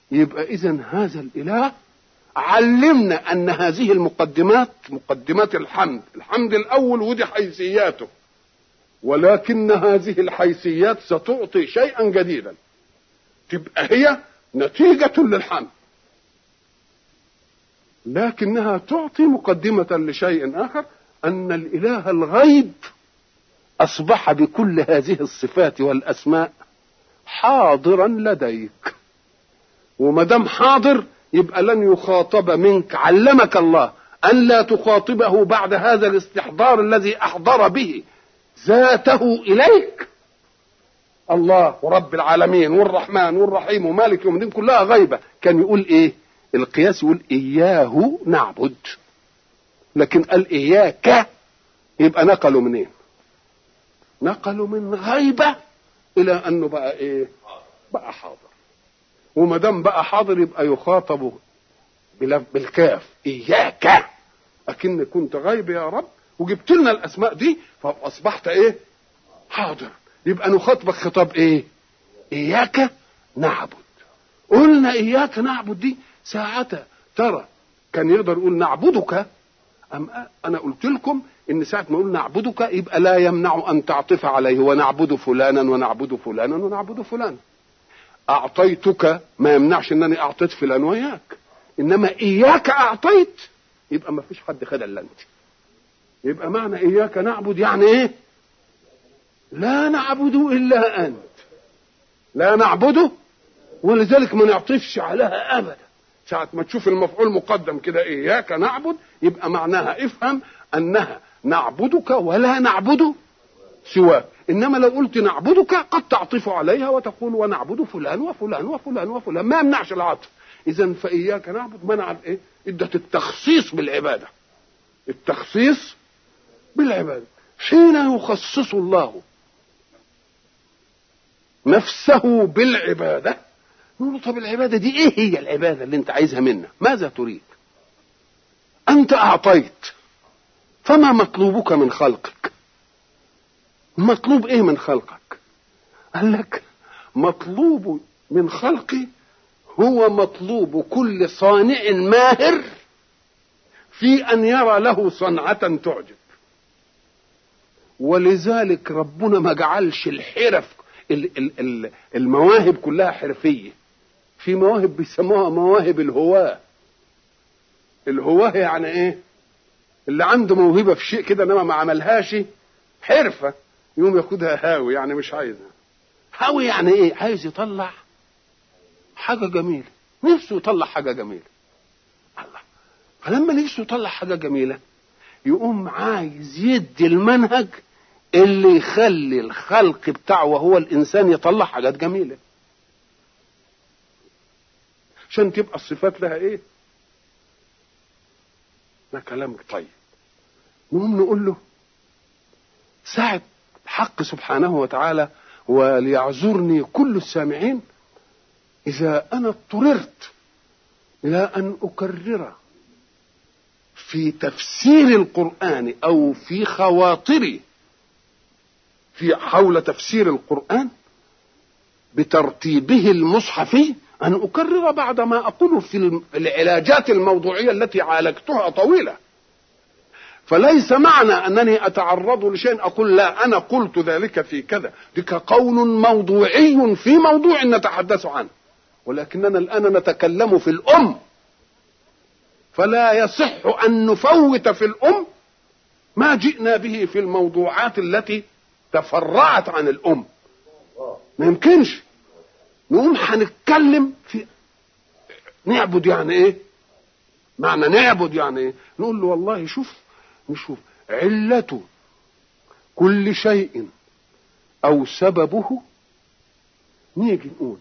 يبقى اذا هذا الاله علمنا ان هذه المقدمات مقدمات الحمد الحمد الاول ودي حيثياته ولكن هذه الحيثيات ستعطي شيئا جديدا تبقى هي نتيجة للحمد لكنها تعطي مقدمة لشيء آخر أن الإله الغيب أصبح بكل هذه الصفات والأسماء حاضرا لديك وما دام حاضر يبقى لن يخاطب منك علمك الله أن لا تخاطبه بعد هذا الاستحضار الذي أحضر به ذاته إليك الله ورب العالمين والرحمن والرحيم ومالك يوم الدين كلها غيبة كان يقول إيه القياس يقول إياه نعبد لكن قال إياك يبقى نقلوا منين نقلوا من غيبة إلى أنه بقى إيه بقى حاضر وما دام بقى حاضر يبقى يخاطب بالكاف إياك أكن كنت غيب يا رب وجبت لنا الأسماء دي فأصبحت إيه حاضر يبقى نخاطبك خطاب إيه إياك نعبد قلنا إياك نعبد دي ساعتها ترى كان يقدر يقول نعبدك أم أنا قلت لكم إن ساعة ما يقول نعبدك يبقى لا يمنع أن تعطف عليه ونعبد فلانا ونعبد فلانا ونعبد فلانا أعطيتك ما يمنعش إنني أعطيت فلان وياك إنما إياك أعطيت يبقى ما فيش حد خد إلا أنت يبقى معنى إياك نعبد يعني إيه لا نعبد إلا أنت لا نعبده ولذلك ما نعطفش عليها أبدا ساعة ما تشوف المفعول مقدم كده إياك نعبد يبقى معناها افهم أنها نعبدك ولا نعبد سواك إنما لو قلت نعبدك قد تعطف عليها وتقول ونعبد فلان وفلان وفلان وفلان ما يمنعش العطف إذا فإياك نعبد منع إيه؟ إدت التخصيص بالعبادة التخصيص بالعبادة حين يخصص الله نفسه بالعبادة نقول طب العبادة دي ايه هي العبادة اللي انت عايزها منا ماذا تريد انت اعطيت فما مطلوبك من خلقك مطلوب ايه من خلقك قال لك مطلوب من خلقي هو مطلوب كل صانع ماهر في ان يرى له صنعة تعجب ولذلك ربنا ما جعلش الحرف المواهب كلها حرفيه في مواهب بيسموها مواهب الهواه الهواه يعني ايه اللي عنده موهبه في شيء كده انما ما عملهاش حرفه يقوم ياخدها هاوي يعني مش عايزها هاوي يعني ايه عايز يطلع حاجه جميله نفسه يطلع حاجه جميله الله فلما نفسه يطلع حاجه جميله يقوم عايز يدي المنهج اللي يخلي الخلق بتاعه وهو الانسان يطلع حاجات جميله عشان تبقى الصفات لها ايه ده كلامك طيب نقوم نقول له ساعة حق سبحانه وتعالى وليعذرني كل السامعين إذا أنا اضطررت إلى أن أكرر في تفسير القرآن أو في خواطري في حول تفسير القرآن بترتيبه المصحفي أن أكرر بعد ما أقوله في العلاجات الموضوعية التي عالجتها طويلة فليس معنى أنني أتعرض لشيء أقول لا أنا قلت ذلك في كذا ذلك قول موضوعي في موضوع نتحدث عنه ولكننا الآن نتكلم في الأم فلا يصح أن نفوت في الأم ما جئنا به في الموضوعات التي تفرعت عن الأم ما يمكنش نقوم هنتكلم في نعبد يعني ايه معنى نعبد يعني ايه نقول له والله شوف نشوف علة كل شيء او سببه نيجي نقول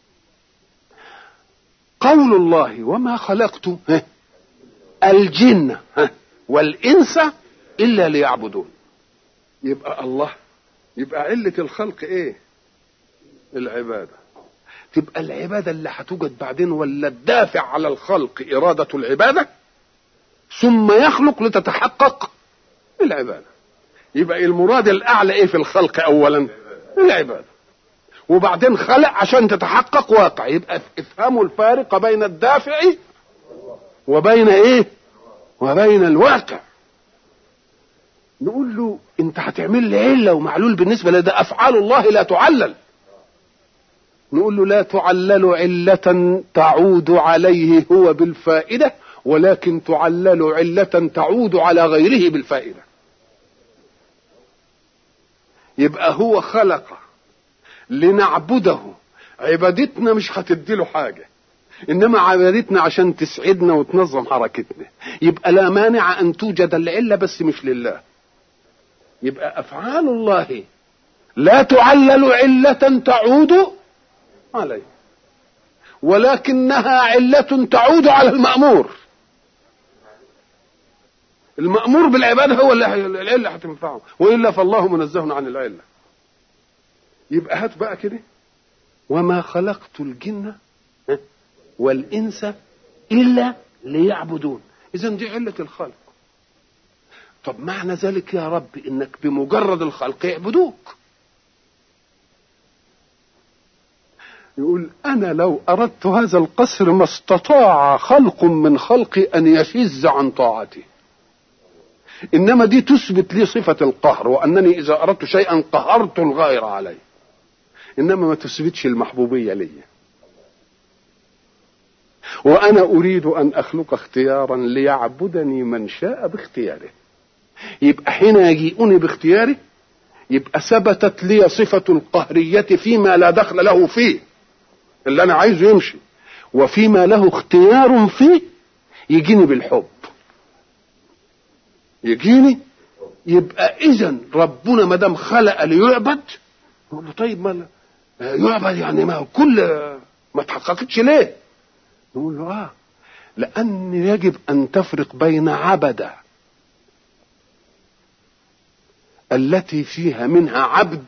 قول الله وما خلقت الجن والانس الا ليعبدون يبقى الله يبقى علة الخلق ايه العباده تبقى العبادة اللي هتوجد بعدين ولا الدافع على الخلق إرادة العبادة ثم يخلق لتتحقق العبادة يبقى المراد الأعلى إيه في الخلق أولا العبادة وبعدين خلق عشان تتحقق واقع يبقى افهموا الفارق بين الدافع وبين ايه وبين الواقع نقول له انت هتعمل لي عله ومعلول بالنسبه لده افعال الله لا تعلل نقول له لا تعلل علة تعود عليه هو بالفائدة ولكن تعلل علة تعود على غيره بالفائدة يبقى هو خلق لنعبده عبادتنا مش هتدي له حاجة إنما عبادتنا عشان تسعدنا وتنظم حركتنا يبقى لا مانع أن توجد العلة بس مش لله يبقى أفعال الله لا تعلل علة تعود عليه ولكنها علة تعود على المأمور المأمور بالعبادة هو اللي العلة هتنفعه وإلا فالله منزه عن العلة يبقى هات بقى كده وما خلقت الجن والإنس إلا ليعبدون إذا دي علة الخلق طب معنى ذلك يا رب إنك بمجرد الخلق يعبدوك يقول أنا لو أردت هذا القصر ما استطاع خلق من خلقي أن يشز عن طاعتي إنما دي تثبت لي صفة القهر وأنني إذا أردت شيئا قهرت الغير عليه إنما ما تثبتش المحبوبية لي وأنا أريد أن أخلق اختيارا ليعبدني من شاء باختياره يبقى حين يجيئني باختياري يبقى ثبتت لي صفة القهرية فيما لا دخل له فيه اللي أنا عايزه يمشي وفيما له اختيار فيه يجيني بالحب يجيني يبقى إذا ربنا ما دام خلق ليعبد طيب ما يعبد يعني ما كل ما تحققتش ليه؟ نقول له اه لأن يجب أن تفرق بين عبد التي فيها منها عبد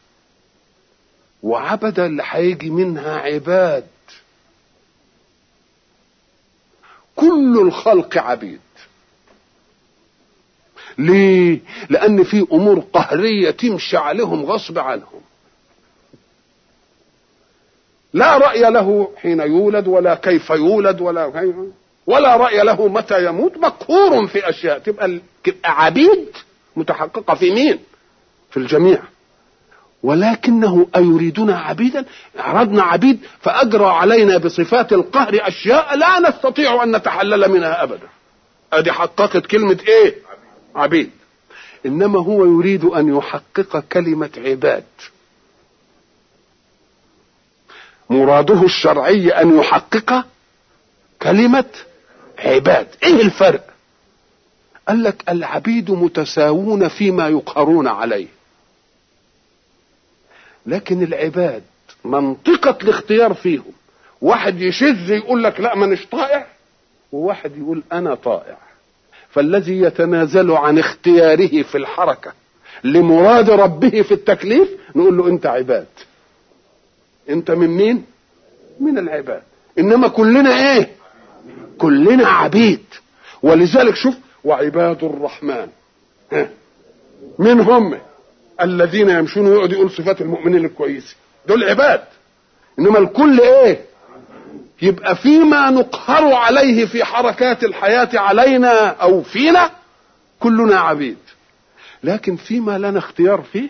وعبد اللي هيجي منها عباد كل الخلق عبيد ليه لان في امور قهريه تمشي عليهم غصب عنهم لا راي له حين يولد ولا كيف يولد ولا كيف ولا راي له متى يموت مقهور في اشياء تبقى عبيد متحققه في مين في الجميع ولكنه أيريدنا عبيدا أردنا عبيد فأجرى علينا بصفات القهر أشياء لا نستطيع أن نتحلل منها أبدا أدي حققت كلمة إيه عبيد إنما هو يريد أن يحقق كلمة عباد مراده الشرعي أن يحقق كلمة عباد إيه الفرق قال لك العبيد متساوون فيما يقهرون عليه لكن العباد منطقة الاختيار فيهم واحد يشذ يقول لك لا مانيش طائع وواحد يقول انا طائع فالذي يتنازل عن اختياره في الحركة لمراد ربه في التكليف نقول له انت عباد انت من مين من العباد انما كلنا ايه كلنا عبيد ولذلك شوف وعباد الرحمن من هم الذين يمشون ويقعد يقول صفات المؤمنين الكويسه دول عباد انما الكل ايه يبقى فيما نقهر عليه في حركات الحياة علينا أو فينا كلنا عبيد لكن فيما لنا اختيار فيه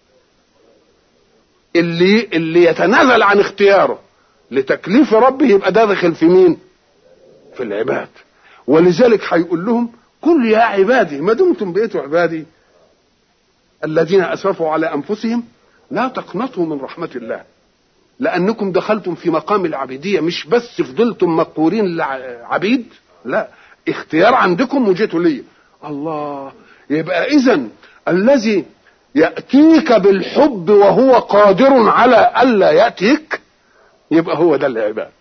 اللي اللي يتنازل عن اختياره لتكليف ربه يبقى ده داخل في مين؟ في العباد ولذلك هيقول لهم قل يا عبادي ما دمتم بقيتوا عبادي الذين اسرفوا على انفسهم لا تقنطوا من رحمه الله لانكم دخلتم في مقام العبيديه مش بس فضلتم مقهورين عبيد لا اختيار عندكم وجيتوا لي الله يبقى اذا الذي ياتيك بالحب وهو قادر على الا ياتيك يبقى هو ده العباد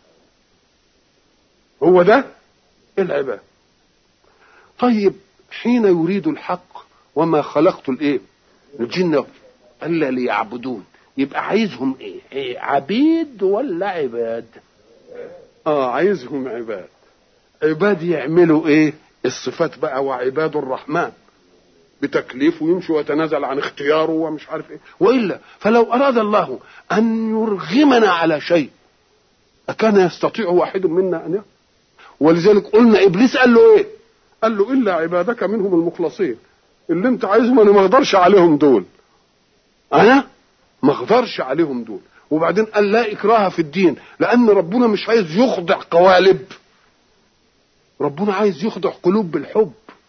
هو ده العباد طيب حين يريد الحق وما خلقت الايه الجن الا ليعبدون يبقى عايزهم ايه, إيه عبيد ولا عباد اه عايزهم عباد عباد يعملوا ايه الصفات بقى وعباد الرحمن بتكليف ويمشي ويتنازل عن اختياره ومش عارف ايه والا فلو اراد الله ان يرغمنا على شيء اكان يستطيع واحد منا ان يفعل ولذلك قلنا ابليس قال له ايه قال له الا عبادك منهم المخلصين اللي انت عايزهم انا ما اقدرش عليهم دول انا ما اقدرش عليهم دول وبعدين قال لا اكراه في الدين لان ربنا مش عايز يخضع قوالب ربنا عايز يخضع قلوب بالحب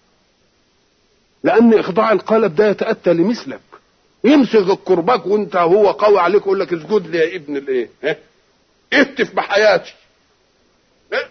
لان اخضاع القالب ده يتاتى لمثلك يمسك الكرباج وانت هو قوي عليك يقول لك اسجد لي يا ابن الايه اه؟ اهتف بحياتي اه؟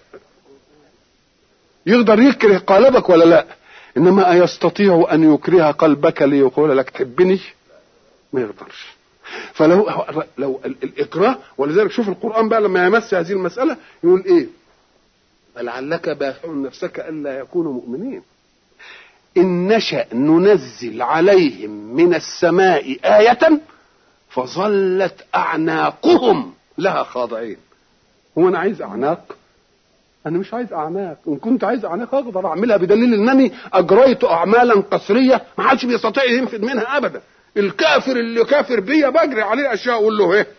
يقدر يكره قالبك ولا لا انما يستطيع ان يكره قلبك ليقول لك تحبني ما يقدرش فلو لو الاكراه ولذلك شوف القران بقى لما يمس هذه المساله يقول ايه فلعلك باخع نفسك الا يكونوا مؤمنين ان نشا ننزل عليهم من السماء ايه فظلت اعناقهم لها خاضعين هو انا عايز اعناق انا مش عايز اعناق ان كنت عايز اعناق اقدر اعملها بدليل انني اجريت اعمالا قسريه ما حدش بيستطيع ينفذ منها ابدا الكافر اللي كافر بيا بجري عليه اشياء اقول له ايه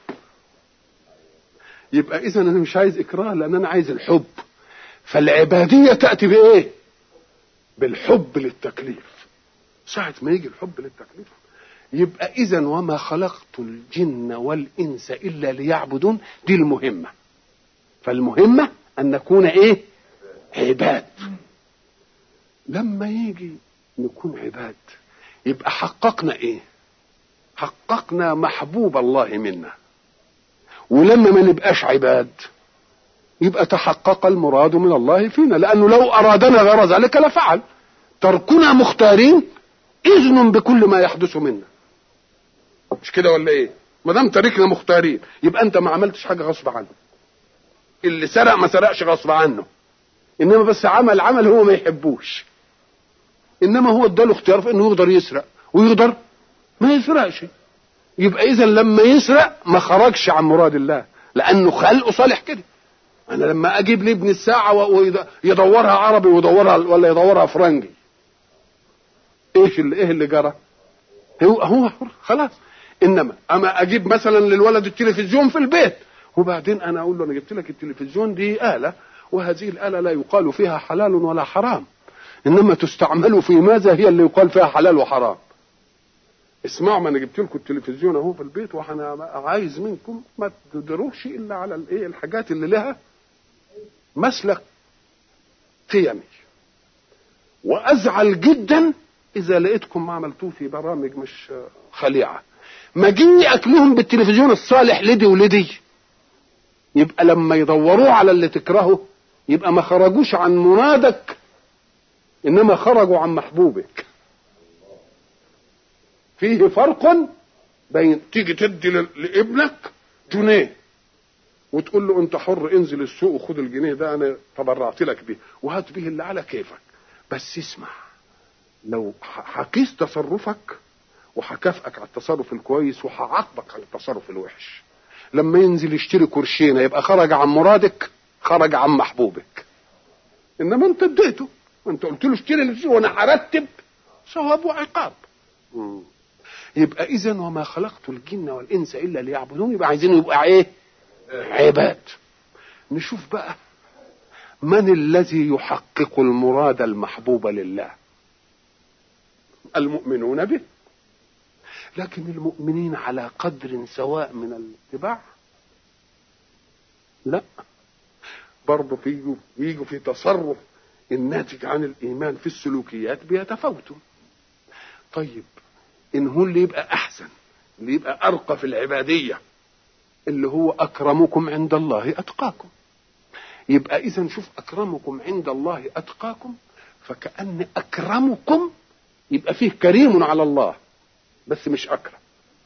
يبقى اذا انا مش عايز اكراه لان انا عايز الحب فالعباديه تاتي بايه بالحب للتكليف ساعه ما يجي الحب للتكليف يبقى اذا وما خلقت الجن والانس الا ليعبدون دي المهمه فالمهمه ان نكون ايه عباد لما يجي نكون عباد يبقى حققنا ايه حققنا محبوب الله منا ولما ما نبقاش عباد يبقى تحقق المراد من الله فينا لانه لو ارادنا غير ذلك لفعل تركنا مختارين اذن بكل ما يحدث منا مش كده ولا ايه ما دام تركنا مختارين يبقى انت ما عملتش حاجه غصب عنه اللي سرق ما سرقش غصب عنه انما بس عمل عمل هو ما يحبوش انما هو اداله اختيار في انه يقدر يسرق ويقدر ما يسرقش يبقى اذا لما يسرق ما خرجش عن مراد الله لانه خلقه صالح كده انا لما اجيب لابني الساعه ويدورها عربي ويدورها ولا يدورها فرنجي ايش اللي ايه اللي جرى هو هو حر خلاص انما اما اجيب مثلا للولد التلفزيون في البيت وبعدين انا اقول له انا جبت لك التلفزيون دي اله وهذه الاله لا يقال فيها حلال ولا حرام انما تستعمل في ماذا هي اللي يقال فيها حلال وحرام اسمعوا ما انا جبت لكم التلفزيون اهو في البيت وانا عايز منكم ما تدروش الا على الايه الحاجات اللي لها مسلك قيمي وازعل جدا اذا لقيتكم ما عملتوه في برامج مش خليعه ما جيني اكلهم بالتلفزيون الصالح لدي ولدي يبقى لما يدوروه على اللي تكرهه يبقى ما خرجوش عن مرادك انما خرجوا عن محبوبك فيه فرق بين تيجي تدي لابنك جنيه وتقول له انت حر انزل السوق وخد الجنيه ده انا تبرعت لك بيه وهات به اللي على كيفك بس اسمع لو حكيت تصرفك وهكافئك على التصرف الكويس وهعاقبك على التصرف الوحش لما ينزل يشتري كرشينه يبقى خرج عن مرادك خرج عن محبوبك انما انت اديته انت قلت له اشتري اللي وانا هرتب ثواب وعقاب يبقى اذا وما خلقت الجن والانس الا ليعبدون يبقى عايزين يبقى ايه عباد نشوف بقى من الذي يحقق المراد المحبوب لله المؤمنون به لكن المؤمنين على قدر سواء من الاتباع لا برضه في يجوا في تصرف الناتج عن الايمان في السلوكيات بيتفاوتوا طيب ان هو اللي يبقى احسن اللي يبقى ارقى في العباديه اللي هو اكرمكم عند الله اتقاكم يبقى اذا شوف اكرمكم عند الله اتقاكم فكان اكرمكم يبقى فيه كريم على الله بس مش اكرم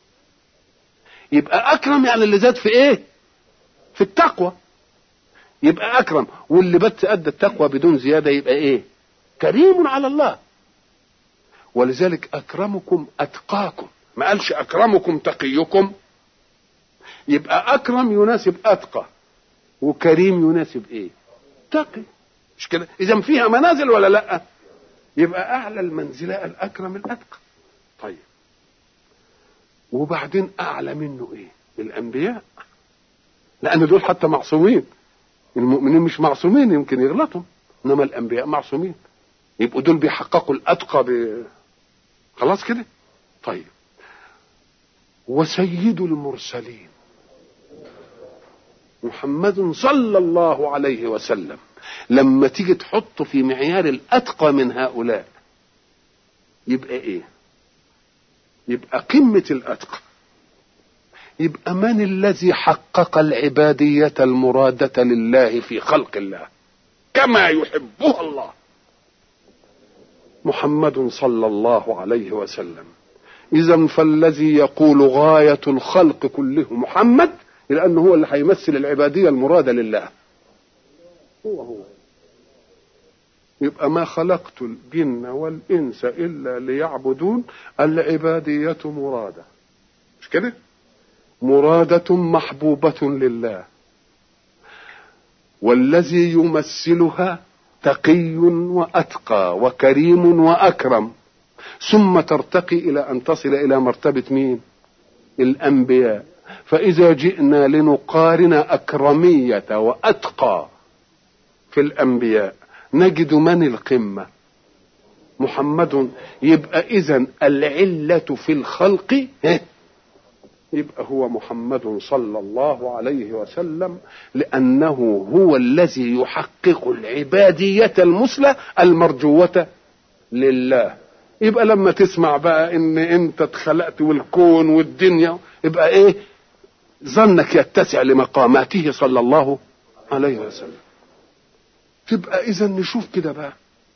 يبقى اكرم يعني اللي زاد في ايه في التقوى يبقى اكرم واللي بس ادى التقوى بدون زياده يبقى ايه كريم على الله ولذلك اكرمكم اتقاكم ما قالش اكرمكم تقيكم يبقى اكرم يناسب اتقى وكريم يناسب ايه تقي مش كده اذا فيها منازل ولا لا يبقى اعلى المنزله الاكرم الاتقى طيب وبعدين اعلى منه ايه الانبياء لان دول حتى معصومين المؤمنين مش معصومين يمكن يغلطوا انما الانبياء معصومين يبقوا دول بيحققوا الاتقى ب... خلاص كده طيب وسيد المرسلين محمد صلى الله عليه وسلم لما تيجي تحطه في معيار الاتقى من هؤلاء يبقى ايه يبقى قمه الاتقى يبقى من الذي حقق العباديه المراده لله في خلق الله كما يحبها الله محمد صلى الله عليه وسلم اذا فالذي يقول غايه الخلق كله محمد لانه هو اللي هيمثل العباديه المراده لله هو هو يبقى ما خلقت الجن والانس الا ليعبدون العباديه مراده مش كده مراده محبوبه لله والذي يمثلها تقي واتقى وكريم واكرم ثم ترتقي الى ان تصل الى مرتبه مين الانبياء فاذا جئنا لنقارن اكرميه واتقى في الانبياء نجد من القمه محمد يبقى اذا العله في الخلق يبقى هو محمد صلى الله عليه وسلم لانه هو الذي يحقق العباديه المثلى المرجوه لله يبقى لما تسمع بقى ان انت اتخلقت والكون والدنيا يبقى ايه ظنك يتسع لمقاماته صلى الله عليه وسلم تبقى اذا نشوف كده بقى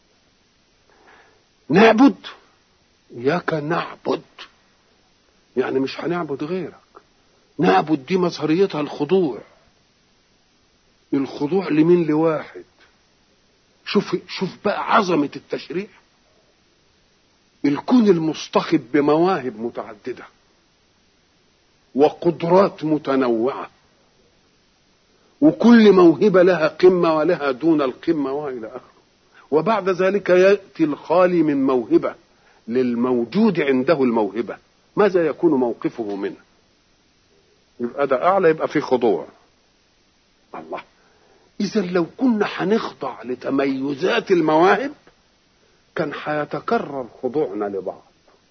نعبد اياك نعبد يعني مش هنعبد غيرك نعبد دي مظهريتها الخضوع الخضوع لمين لواحد شوف شوف بقى عظمة التشريع الكون المصطخب بمواهب متعددة وقدرات متنوعة وكل موهبة لها قمة ولها دون القمة وإلى آخره وبعد ذلك يأتي الخالي من موهبة للموجود عنده الموهبة ماذا يكون موقفه منه يبقى ده أعلى يبقى في خضوع الله إذا لو كنا هنخضع لتميزات المواهب كان هيتكرر خضوعنا لبعض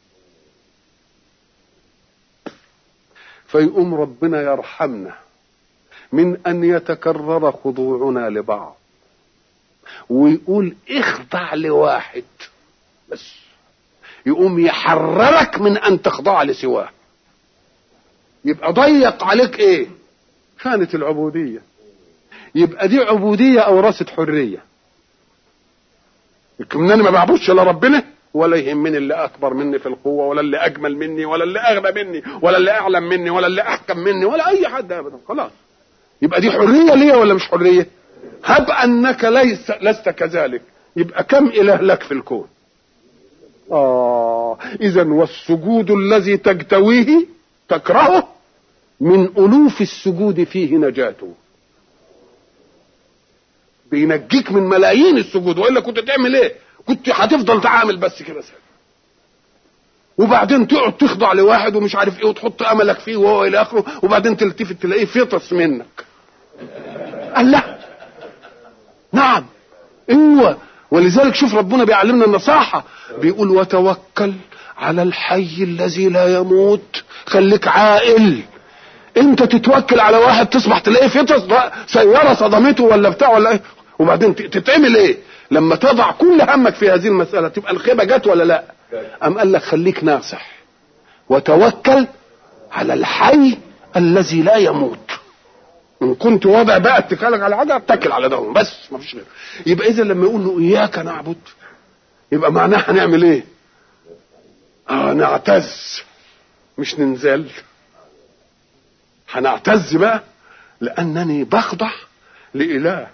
فيقوم ربنا يرحمنا من أن يتكرر خضوعنا لبعض ويقول اخضع لواحد بس يقوم يحررك من أن تخضع لسواه يبقى ضيق عليك ايه كانت العبودية يبقى دي عبودية أورثت حرية انا ما بعبدش الا ربنا ولا يهمني اللي اكبر مني في القوه ولا اللي اجمل مني ولا اللي اغنى مني ولا اللي اعلم مني ولا اللي احكم مني ولا اي حد ابدا خلاص يبقى دي حريه ليا ولا مش حريه هب انك ليس لست كذلك يبقى كم اله لك في الكون اه اذا والسجود الذي تجتويه تكرهه من الوف السجود فيه نجاته بينجيك من ملايين السجود والا كنت تعمل ايه كنت هتفضل تعامل بس كده سهل. وبعدين تقعد تخضع لواحد ومش عارف ايه وتحط املك فيه وهو الى اخره وبعدين تلتفت تلاقيه فطس منك قال لا نعم ايوه ولذلك شوف ربنا بيعلمنا النصاحه بيقول وتوكل على الحي الذي لا يموت خليك عاقل انت تتوكل على واحد تصبح تلاقيه فطس سياره صدمته ولا بتاع ولا ايه وبعدين تتعمل ايه لما تضع كل همك في هذه المساله تبقى الخيبه جت ولا لا ام قال لك خليك ناصح وتوكل على الحي الذي لا يموت ان كنت واضع بقى اتكالك على حاجه اتكل على ده بس ما فيش غير يبقى اذا لما يقول له اياك نعبد يبقى معناه هنعمل ايه اه نعتز مش ننزل هنعتز بقى لانني بخضع لاله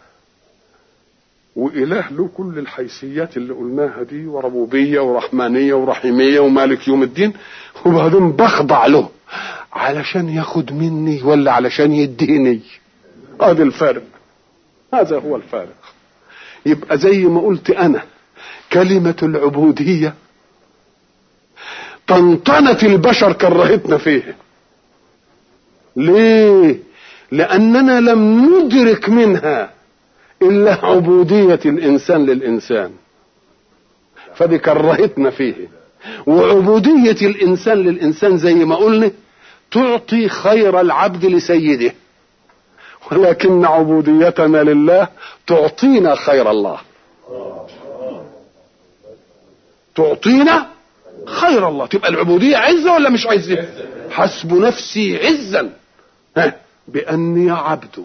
واله له كل الحيثيات اللي قلناها دي وربوبيه ورحمانيه ورحيميه ومالك يوم الدين وبعدين بخضع له علشان ياخد مني ولا علشان يديني هذا الفارق هذا هو الفارق يبقى زي ما قلت انا كلمة العبودية طنطنت البشر كرهتنا فيه ليه لأننا لم ندرك منها إلا عبودية الإنسان للإنسان فدي كرهتنا فيه وعبودية الإنسان للإنسان زي ما قلنا تعطي خير العبد لسيده ولكن عبوديتنا لله تعطينا خير الله تعطينا خير الله تبقى العبودية عزة ولا مش عزة حسب نفسي عزا بأني عبد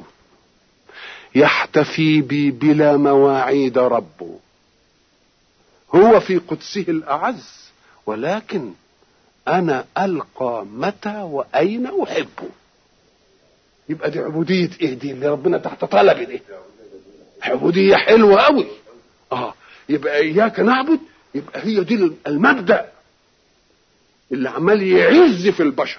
يحتفي بي بلا مواعيد ربه هو في قدسه الأعز ولكن أنا ألقى متى وأين أحبه يبقى دي عبودية إيه دي اللي ربنا تحت طلب دي عبودية حلوة أوي آه يبقى إياك نعبد يبقى هي دي المبدأ اللي عمال يعز في البشر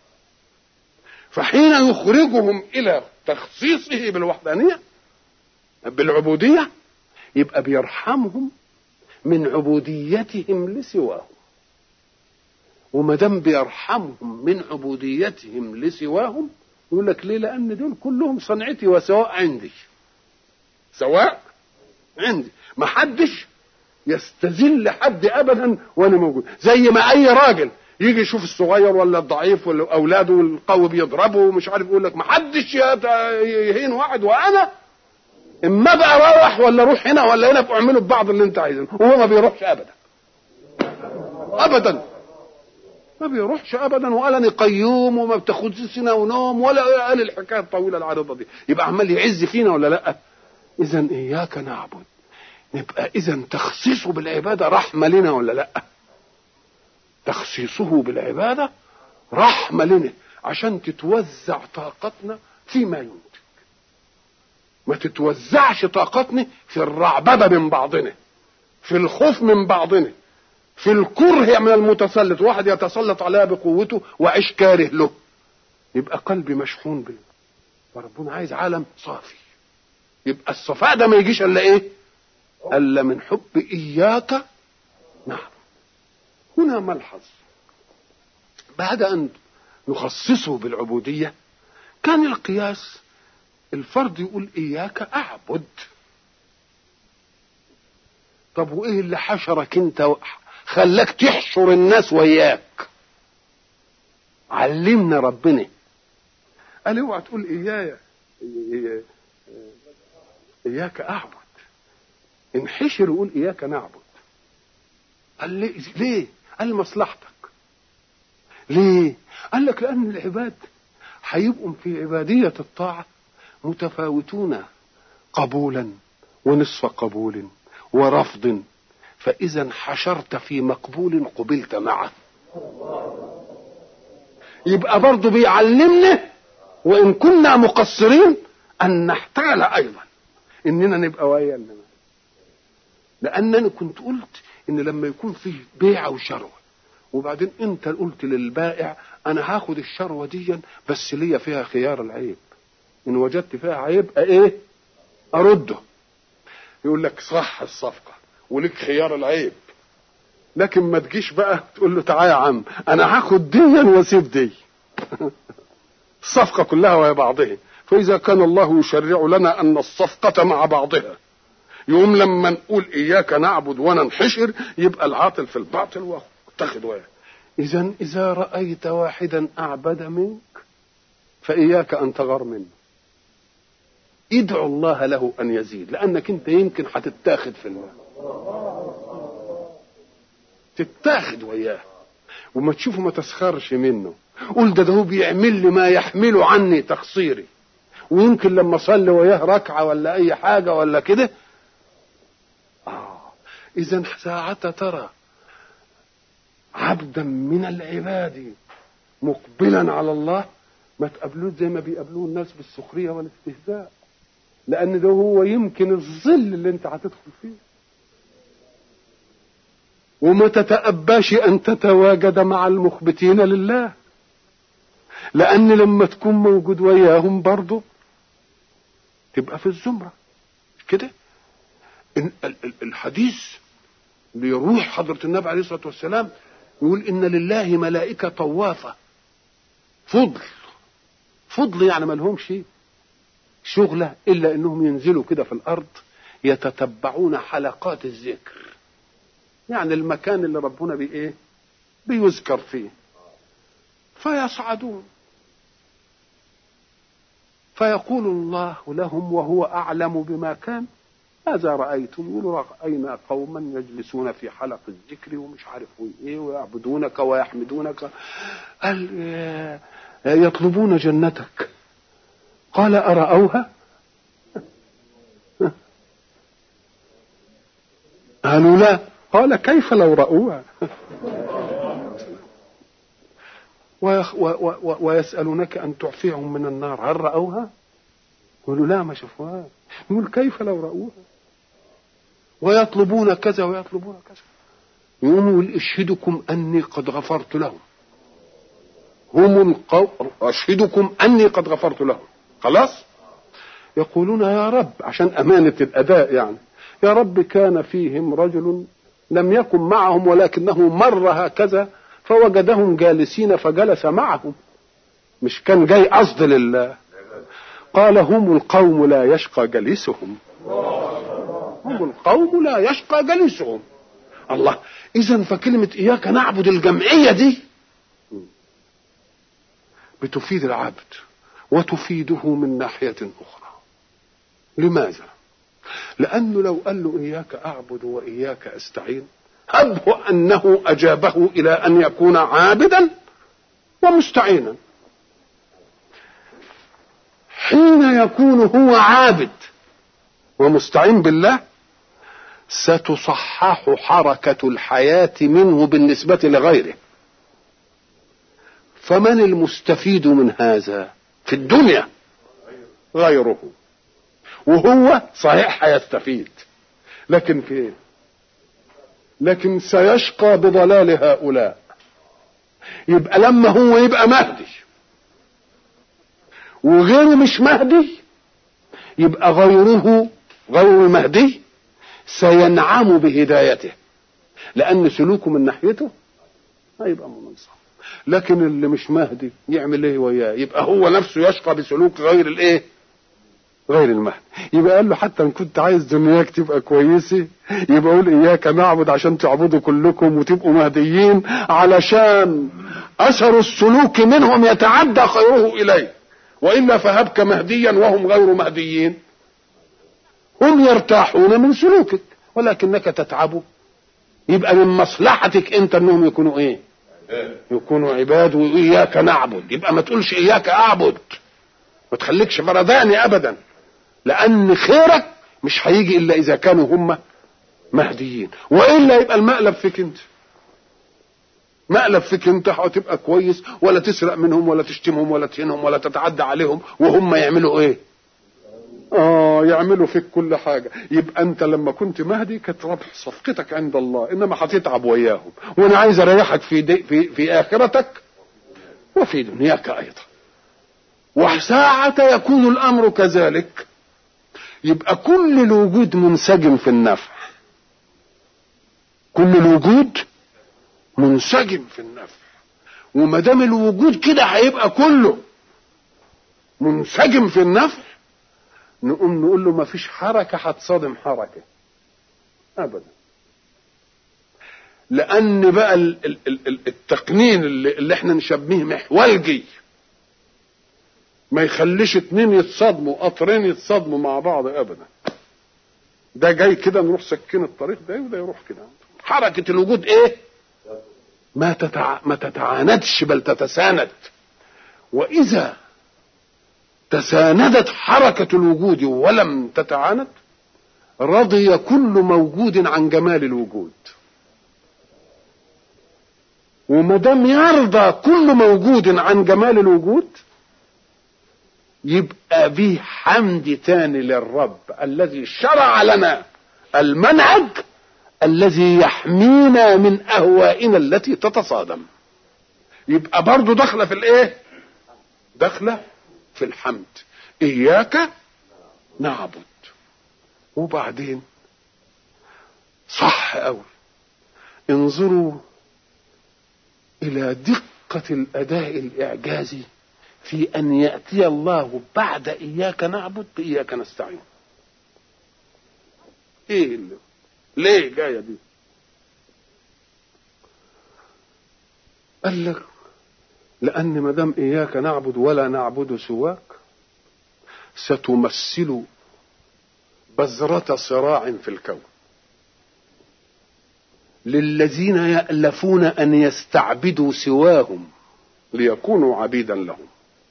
فحين يخرجهم إلى تخصيصه بالوحدانية بالعبودية يبقى بيرحمهم من عبوديتهم لسواه وما دام بيرحمهم من عبوديتهم لسواهم يقول لك ليه لان دول كلهم صنعتي وسواء عندي سواء عندي ما حدش يستذل حد ابدا وانا موجود زي ما اي راجل يجي يشوف الصغير ولا الضعيف ولا اولاده والقوي بيضربه ومش عارف يقول لك ما حدش يهين واحد وانا اما بقى روح ولا روح هنا ولا هنا اعملوا ببعض اللي انت عايزينه وهو ما بيروحش ابدا ابدا ما بيروحش ابدا وقال انا قيوم وما بتاخدش سنه ونوم ولا قال الحكايه الطويله العريضه دي يبقى عمال يعز فينا ولا لا اذا اياك نعبد نبقى اذا تخصيصه بالعباده رحمه لنا ولا لا تخصيصه بالعباده رحمه لنا عشان تتوزع طاقتنا فيما ينتج ما تتوزعش طاقتنا في الرعببه من بعضنا في الخوف من بعضنا في الكره من المتسلط واحد يتسلط عليها بقوته وعيش كاره له يبقى قلبي مشحون بيه وربنا عايز عالم صافي يبقى الصفاء ده ما يجيش الا ايه الا من حب اياك نعم هنا ملحظ بعد ان نخصصه بالعبوديه كان القياس الفرد يقول اياك اعبد طب وايه اللي حشرك انت خلاك تحشر الناس وياك علمنا ربنا قال اوعى تقول ايايا اياك اعبد انحشر وقول اياك نعبد قال لي ليه قال مصلحتك ليه قال لك لان العباد هيبقوا في عباديه الطاعه متفاوتون قبولا ونصف قبول ورفض فإذا حشرت في مقبول قبلت معه يبقى برضه بيعلمنا وإن كنا مقصرين أن نحتال أيضا إننا نبقى ويا لأنني كنت قلت إن لما يكون فيه بيع وشروة وبعدين أنت قلت للبائع أنا هاخد الشروة دي بس ليا فيها خيار العيب إن وجدت فيها عيب إيه أرده يقول لك صح الصفقة ولك خيار العيب لكن ما تجيش بقى تقول له تعالى يا عم انا هاخد دي واسيب دي الصفقة كلها وهي بعضها فإذا كان الله يشرع لنا أن الصفقة مع بعضها يوم لما نقول إياك نعبد وننحشر يبقى العاطل في الباطل واتخذ وياه إذا إذا رأيت واحدا أعبد منك فإياك أن تغار منه ادعو الله له أن يزيد لأنك أنت يمكن هتتاخد في المال تتاخد وياه وما تشوفه ما تسخرش منه قول ده ده هو بيعمل لي ما يحمله عني تقصيري ويمكن لما اصلي وياه ركعه ولا اي حاجه ولا كده اه اذا ساعة ترى عبدا من العباد مقبلا على الله ما تقابلوش زي ما بيقابلوه الناس بالسخريه والاستهزاء لان ده هو يمكن الظل اللي انت هتدخل فيه وما تتأباش أن تتواجد مع المخبتين لله لأن لما تكون موجود وياهم برضه تبقى في الزمرة كده الحديث ليروح حضرة النبي عليه الصلاة والسلام يقول إن لله ملائكة طوافة فضل فضل يعني ما لهمش شغلة إلا إنهم ينزلوا كده في الأرض يتتبعون حلقات الذكر يعني المكان اللي ربنا بي إيه بيذكر فيه فيصعدون فيقول الله لهم وهو أعلم بما كان ماذا رأيتم يقولوا رأينا قوما يجلسون في حلق الذكر ومش عارف ايه ويعبدونك ويحمدونك قال يطلبون جنتك قال أرأوها قالوا لا قال كيف لو رأوها ويسألونك أن تعفيهم من النار هل رأوها يقولوا لا ما شافوها يقول كيف لو رأوها ويطلبون كذا ويطلبون كذا يقوموا اشهدكم أني قد غفرت لهم هم القوم أشهدكم أني قد غفرت لهم خلاص يقولون يا رب عشان أمانة الأداء يعني يا رب كان فيهم رجل لم يكن معهم ولكنه مر هكذا فوجدهم جالسين فجلس معهم مش كان جاي قصد لله قال هم القوم لا يشقى جليسهم هم القوم لا يشقى جليسهم الله اذا فكلمة اياك نعبد الجمعية دي بتفيد العبد وتفيده من ناحية اخرى لماذا لانه لو قال له اياك اعبد واياك استعين هبه انه اجابه الى ان يكون عابدا ومستعينا حين يكون هو عابد ومستعين بالله ستصحح حركة الحياة منه بالنسبة لغيره فمن المستفيد من هذا في الدنيا غيره وهو صحيح هيستفيد لكن فين لكن سيشقى بضلال هؤلاء يبقى لما هو يبقى مهدي وغيره مش مهدي يبقى غيره غير المهدي سينعم بهدايته لان سلوكه من ناحيته هيبقى منظم لكن اللي مش مهدي يعمل ايه وياه يبقى هو نفسه يشقى بسلوك غير الايه غير المهدي يبقى قال له حتى ان كنت عايز دنياك تبقى كويسه يبقى قول اياك نعبد عشان تعبدوا كلكم وتبقوا مهديين علشان اثر السلوك منهم يتعدى خيره اليه والا فهبك مهديا وهم غير مهديين هم يرتاحون من سلوكك ولكنك تتعب يبقى من مصلحتك انت انهم يكونوا ايه يكونوا عباد واياك نعبد يبقى ما تقولش اياك اعبد ما تخليكش فرداني ابدا لان خيرك مش هيجي الا اذا كانوا هم مهديين والا يبقى المقلب فيك انت مقلب فيك انت هتبقى كويس ولا تسرق منهم ولا تشتمهم ولا تهينهم ولا تتعدى عليهم وهم يعملوا ايه اه يعملوا فيك كل حاجة يبقى انت لما كنت مهدي كانت ربح صفقتك عند الله انما هتتعب وياهم وانا عايز اريحك في دي في في اخرتك وفي دنياك ايضا وساعة يكون الامر كذلك يبقى كل الوجود منسجم في النفع كل الوجود منسجم في النفع وما دام الوجود كده هيبقى كله منسجم في النفع نقوم نقول له ما فيش حركة هتصادم حركة أبدا لأن بقى التقنين اللي, اللي احنا نشبيه محولجي ما يخليش اتنين يتصادموا قطرين يتصادموا مع بعض أبدا ده جاي كده نروح سكين الطريق ده وده يروح كده حركة الوجود ايه ما تتع... ما تتعاندش بل تتساند وإذا تساندت حركة الوجود ولم تتعاند رضي كل موجود عن جمال الوجود وما دام يرضى كل موجود عن جمال الوجود يبقى به حمد تاني للرب الذي شرع لنا المنهج الذي يحمينا من اهوائنا التي تتصادم يبقى برضه داخله في الايه داخله في الحمد اياك نعبد وبعدين صح قوي انظروا إلى دقة الأداء الإعجازي في أن يأتي الله بعد إياك نعبد بإياك نستعين إيه اللي ليه جاية دي قال لك لأن ما دام إياك نعبد ولا نعبد سواك ستمثل بذرة صراع في الكون للذين يألفون أن يستعبدوا سواهم ليكونوا عبيدا لهم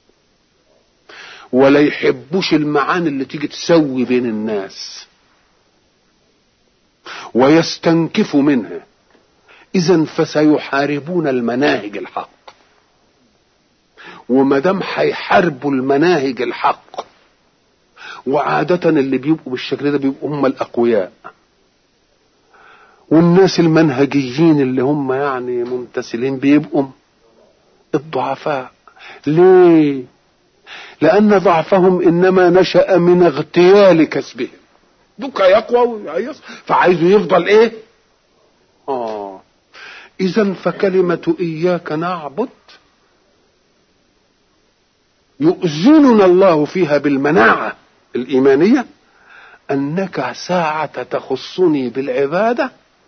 ولا يحبوش المعاني اللي تيجي تسوي بين الناس ويستنكفوا منها اذا فسيحاربون المناهج الحق وما دام هيحاربوا المناهج الحق وعادة اللي بيبقوا بالشكل ده بيبقوا هم الأقوياء والناس المنهجيين اللي هم يعني ممتثلين بيبقوا الضعفاء ليه لأن ضعفهم إنما نشأ من اغتيال كسبهم دوك يقوى ويعيص فعايزه يفضل إيه آه إذا فكلمة إياك نعبد يؤذننا الله فيها بالمناعة الإيمانية أنك ساعة تخصني بالعبادة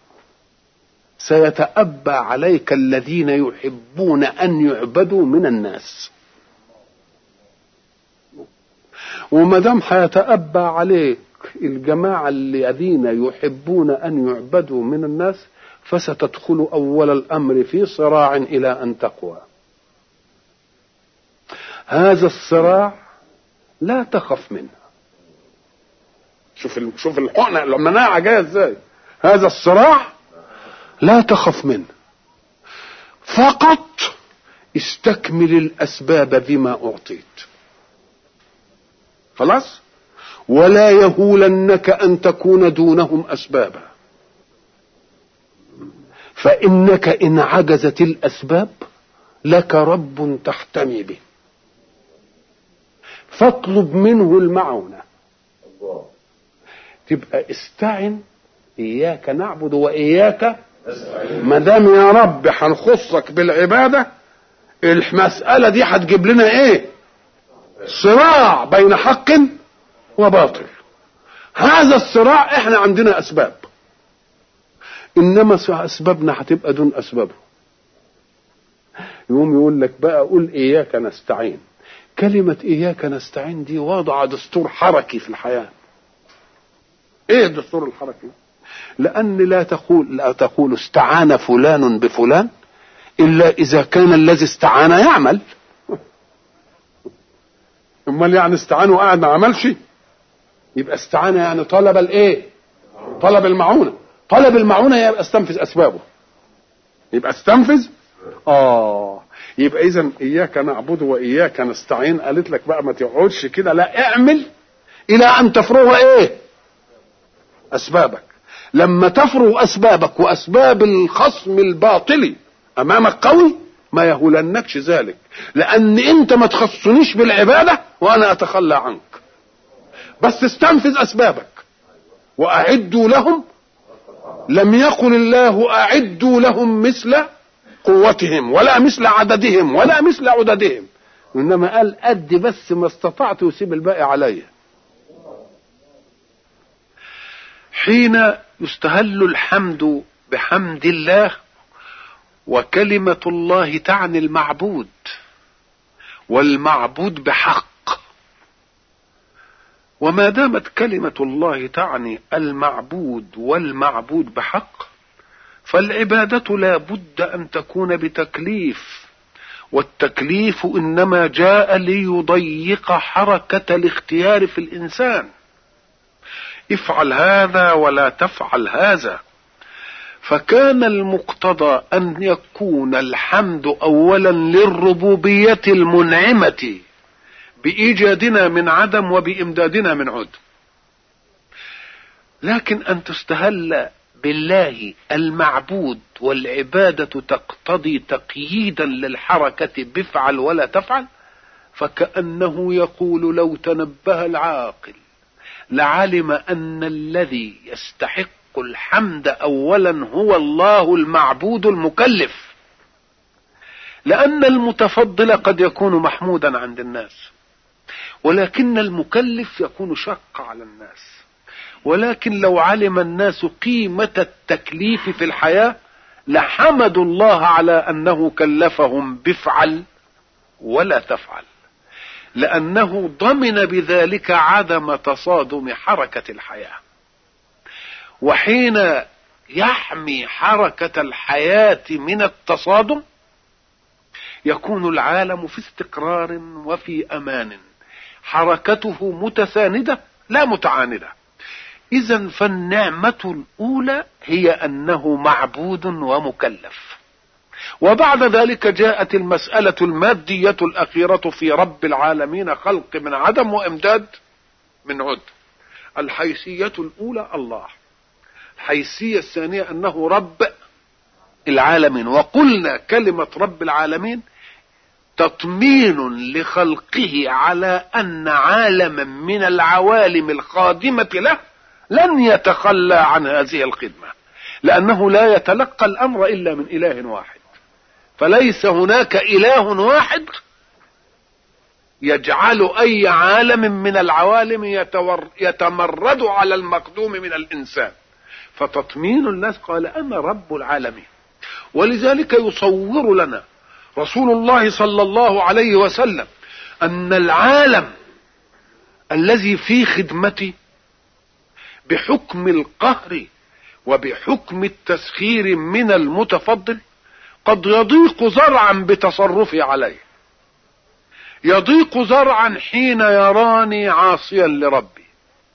سيتأبى عليك الذين يحبون أن يعبدوا من الناس وما دام هيتأبى عليك الجماعة الذين يحبون أن يعبدوا من الناس فستدخل أول الأمر في صراع إلى أن تقوى هذا الصراع لا تخف منه شوف شوف الحقنة المناعة جاية ازاي هذا الصراع لا تخف منه فقط استكمل الأسباب بما أعطيت خلاص ولا يهولنك أن تكون دونهم أسبابا فإنك إن عجزت الأسباب لك رب تحتمي به فاطلب منه المعونة تبقى استعن إياك نعبد وإياك ما دام يا رب هنخصك بالعبادة المسألة دي هتجيب لنا إيه صراع بين حق وباطل هذا الصراع احنا عندنا أسباب إنما أسبابنا هتبقى دون أسبابه يقوم يقول لك بقى قول إياك نستعين كلمة إياك نستعين دي وضع دستور حركي في الحياة إيه الدستور الحركي لأن لا تقول لا تقول استعان فلان بفلان إلا إذا كان الذي استعان يعمل امال يعني استعان وقاعد ما عملش يبقى استعان يعني طلب الايه طلب المعونه طلب المعونه يبقى استنفذ اسبابه يبقى استنفذ اه يبقى اذا اياك نعبد واياك نستعين قالت لك بقى ما تقعدش كده لا اعمل الى ان تفرغ ايه اسبابك لما تفرغ اسبابك واسباب الخصم الباطلي امامك قوي ما يهولنكش ذلك لان انت ما تخصنيش بالعباده وانا اتخلى عنك بس استنفذ اسبابك واعدوا لهم لم يقل الله اعدوا لهم مثل قوتهم ولا مثل عددهم ولا مثل عددهم انما قال ادي بس ما استطعت وسيب الباقي عليا حين يستهل الحمد بحمد الله وكلمة الله تعني المعبود والمعبود بحق وما دامت كلمة الله تعني المعبود والمعبود بحق فالعبادة لا بد أن تكون بتكليف والتكليف إنما جاء ليضيق حركة الاختيار في الإنسان افعل هذا ولا تفعل هذا فكان المقتضى ان يكون الحمد اولا للربوبيه المنعمه بايجادنا من عدم وبامدادنا من عدم لكن ان تستهل بالله المعبود والعباده تقتضي تقييدا للحركه بفعل ولا تفعل فكانه يقول لو تنبه العاقل لعلم ان الذي يستحق الحمد اولا هو الله المعبود المكلف لان المتفضل قد يكون محمودا عند الناس ولكن المكلف يكون شق على الناس ولكن لو علم الناس قيمة التكليف في الحياة لحمدوا الله على أنه كلفهم بفعل ولا تفعل لأنه ضمن بذلك عدم تصادم حركة الحياة وحين يحمي حركة الحياة من التصادم يكون العالم في استقرار وفي أمان حركته متساندة لا متعاندة إذا فالنعمة الأولى هي أنه معبود ومكلف وبعد ذلك جاءت المسألة المادية الأخيرة في رب العالمين خلق من عدم وإمداد من عد الحيثية الأولى الله الحيثية الثانية أنه رب العالمين وقلنا كلمة رب العالمين تطمين لخلقه على أن عالما من العوالم الخادمة له لن يتخلى عن هذه الخدمة لأنه لا يتلقى الأمر إلا من إله واحد فليس هناك إله واحد يجعل أي عالم من العوالم يتور يتمرد على المقدوم من الإنسان فتطمين الناس قال أنا رب العالمين ولذلك يصور لنا رسول الله صلى الله عليه وسلم أن العالم الذي في خدمتي بحكم القهر وبحكم التسخير من المتفضل قد يضيق زرعا بتصرفي عليه يضيق زرعا حين يراني عاصيا لربي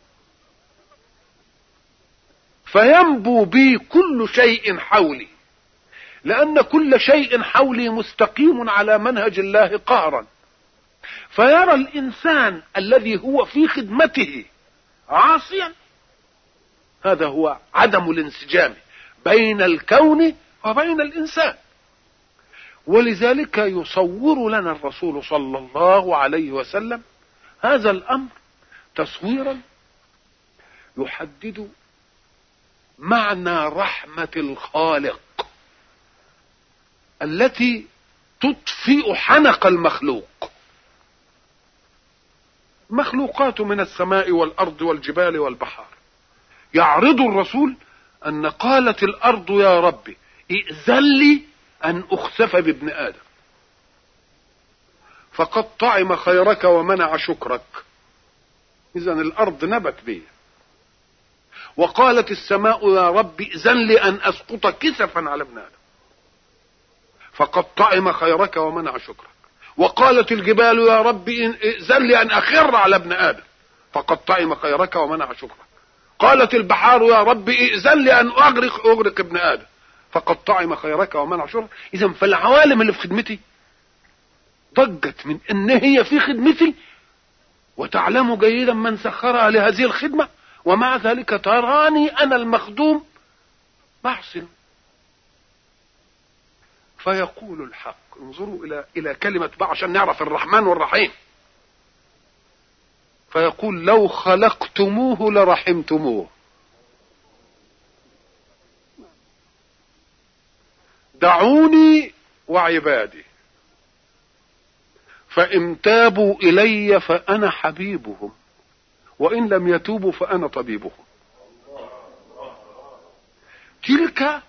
فينبو بي كل شيء حولي لأن كل شيء حولي مستقيم على منهج الله قهرا فيرى الإنسان الذي هو في خدمته عاصيا هذا هو عدم الانسجام بين الكون وبين الإنسان ولذلك يصور لنا الرسول صلى الله عليه وسلم هذا الأمر تصويرا يحدد معنى رحمة الخالق التي تطفئ حنق المخلوق مخلوقات من السماء والارض والجبال والبحار يعرض الرسول ان قالت الارض يا رب ائذن لي ان اخسف بابن ادم فقد طعم خيرك ومنع شكرك اذا الارض نبت بي وقالت السماء يا رب ائذن لي ان اسقط كسفا على ابن ادم فقد طعم خيرك ومنع شكرك وقالت الجبال يا رب ائذن لي ان اخر على ابن ادم فقد طعم خيرك ومنع شكرك قالت البحار يا رب ائذن لي ان اغرق اغرق ابن ادم فقد طعم خيرك ومنع شكرك اذا فالعوالم اللي في خدمتي ضجت من ان هي في خدمتي وتعلم جيدا من سخرها لهذه الخدمه ومع ذلك تراني انا المخدوم بحسن فيقول الحق انظروا الى الى كلمه بقى عشان نعرف الرحمن والرحيم فيقول لو خلقتموه لرحمتموه دعوني وعبادي فإن تابوا إلي فأنا حبيبهم وإن لم يتوبوا فأنا طبيبهم تلك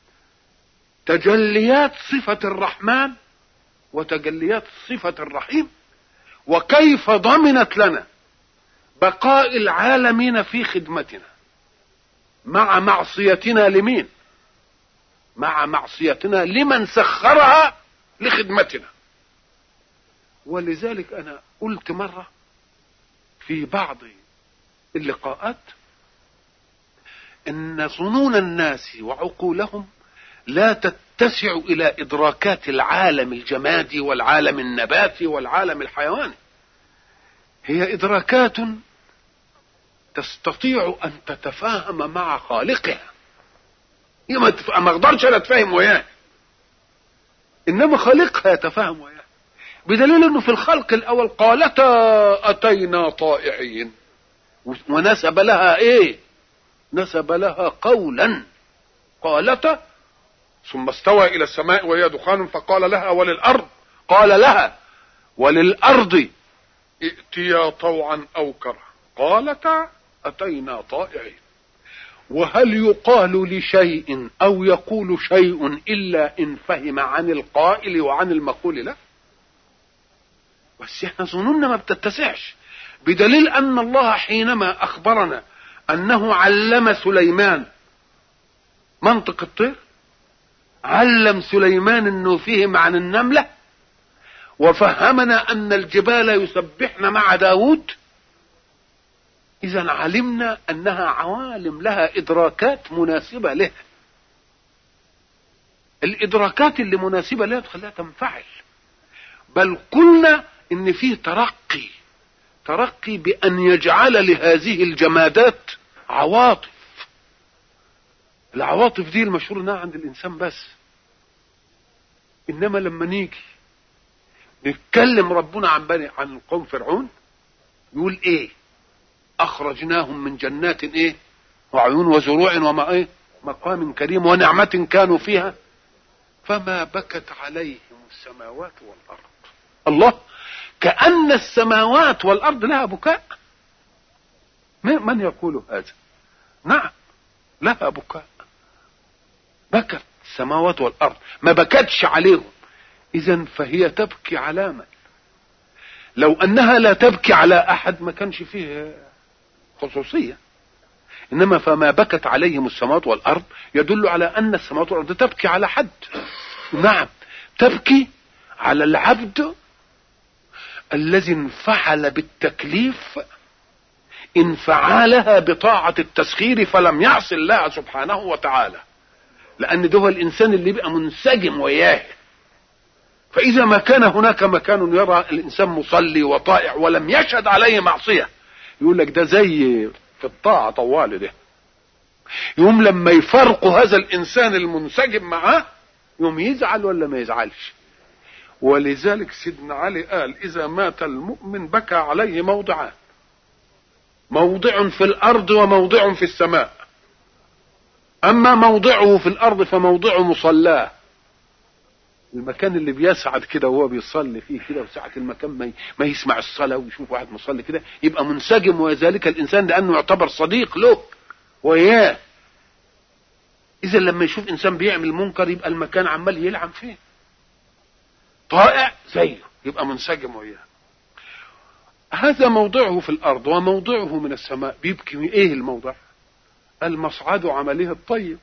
تجليات صفة الرحمن وتجليات صفة الرحيم وكيف ضمنت لنا بقاء العالمين في خدمتنا مع معصيتنا لمين مع معصيتنا لمن سخرها لخدمتنا ولذلك انا قلت مره في بعض اللقاءات ان ظنون الناس وعقولهم لا تتسع الى ادراكات العالم الجمادي والعالم النباتي والعالم الحيواني هي ادراكات تستطيع ان تتفاهم مع خالقها هي ما تف... ما اقدرش انا اتفاهم وياه انما خالقها يتفاهم وياه بدليل انه في الخلق الاول قالتا اتينا طائعين ونسب لها ايه نسب لها قولا قالت ثم استوى الى السماء وهي دخان فقال لها وللارض قال لها وللارض ائتيا طوعا او كرها قالتا اتينا طائعين وهل يقال لشيء او يقول شيء الا ان فهم عن القائل وعن المقول له بس احنا ظنوننا ما بتتسعش بدليل ان الله حينما اخبرنا انه علم سليمان منطق الطير علم سليمان انه فهم عن النملة وفهمنا ان الجبال يسبحن مع داود اذا علمنا انها عوالم لها ادراكات مناسبة لها الادراكات اللي مناسبة لها تخليها تنفعل بل قلنا ان فيه ترقي ترقي بان يجعل لهذه الجمادات عواطف العواطف دي المشهور انها عند الانسان بس انما لما نيجي نتكلم ربنا عن بني عن قوم فرعون يقول ايه اخرجناهم من جنات ايه وعيون وزروع وما ايه مقام كريم ونعمة كانوا فيها فما بكت عليهم السماوات والارض الله كأن السماوات والارض لها بكاء من يقول هذا نعم لها بكاء بكت السماوات والارض ما بكتش عليهم اذا فهي تبكي على من لو انها لا تبكي على احد ما كانش فيه خصوصيه انما فما بكت عليهم السماوات والارض يدل على ان السماوات والارض تبكي على حد نعم تبكي على العبد الذي انفعل بالتكليف انفعالها بطاعة التسخير فلم يعص الله سبحانه وتعالى لأن ده هو الإنسان اللي بيبقى منسجم وياه فإذا ما كان هناك مكان يرى الإنسان مصلي وطائع ولم يشهد عليه معصية يقول لك ده زي في الطاعة طوال ده يوم لما يفرقوا هذا الإنسان المنسجم معاه يوم يزعل ولا ما يزعلش ولذلك سيدنا علي قال إذا مات المؤمن بكى عليه موضعان موضع في الأرض وموضع في السماء أما موضعه في الأرض فموضع مصلاه المكان اللي بيسعد كده وهو بيصلي فيه كده وساعة المكان ما, ما يسمع الصلاة ويشوف واحد مصلي كده يبقى منسجم وذلك الإنسان لأنه يعتبر صديق له وياه إذا لما يشوف إنسان بيعمل منكر يبقى المكان عمال يلعن فيه طائع زيه يبقى منسجم وياه هذا موضعه في الأرض وموضعه من السماء بيبكي إيه الموضع المصعد عمله الطيب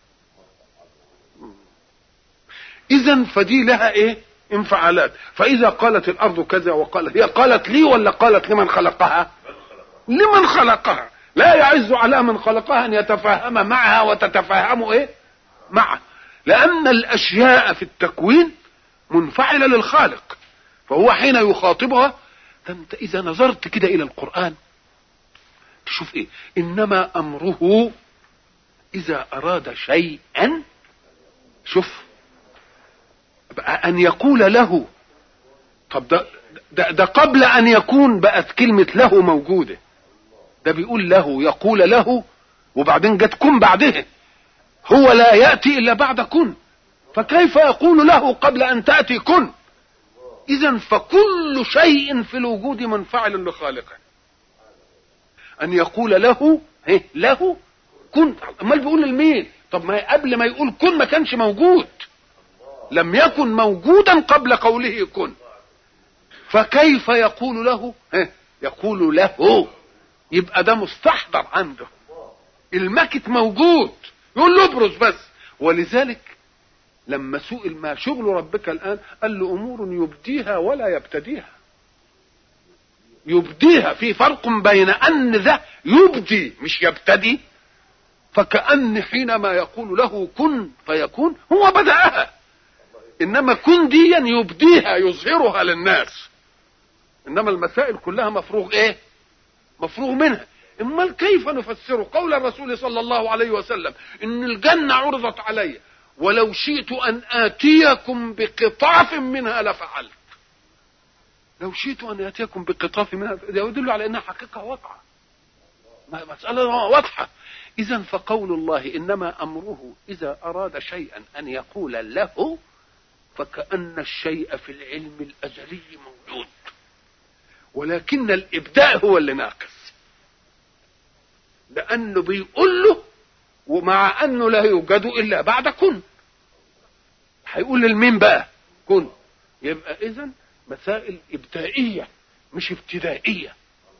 اذا فدي لها ايه انفعالات فاذا قالت الارض كذا وقال هي قالت لي ولا قالت لمن خلقها لمن خلقها لا يعز على من خلقها ان يتفاهم معها وتتفاهم ايه معه لان الاشياء في التكوين منفعله للخالق فهو حين يخاطبها انت اذا نظرت كده الى القران تشوف ايه انما امره اذا اراد شيئا شوف ان يقول له طب ده, ده, ده قبل ان يكون بقت كلمة له موجودة ده بيقول له يقول له وبعدين جت كن بعده هو لا يأتي الا بعد كن فكيف يقول له قبل ان تأتي كن اذا فكل شيء في الوجود منفعل لخالقه ان يقول له ايه له كن امال بيقول لمين طب ما قبل ما يقول كن ما كانش موجود لم يكن موجودا قبل قوله كن فكيف يقول له ايه يقول له يبقى ده مستحضر عنده المكت موجود يقول له ابرز بس ولذلك لما سئل ما شغل ربك الان قال له امور يبديها ولا يبتديها يبديها في فرق بين ان ذا يبدي مش يبتدي فكأن حينما يقول له كن فيكون هو بدأها انما كن ديا يبديها يظهرها للناس انما المسائل كلها مفروغ ايه مفروغ منها امال كيف نفسر قول الرسول صلى الله عليه وسلم ان الجنة عرضت علي ولو شئت ان اتيكم بقطاف منها لفعلت لو شئت ان اتيكم بقطاف منها ده يدل على انها حقيقه واقعه مساله واضحه إذا فقول الله إنما أمره إذا أراد شيئا أن يقول له فكأن الشيء في العلم الأزلي موجود ولكن الإبداء هو اللي ناقص لأنه بيقول له ومع أنه لا يوجد إلا بعد كن هيقول للمين بقى كن يبقى إذا مسائل إبدائية مش ابتدائية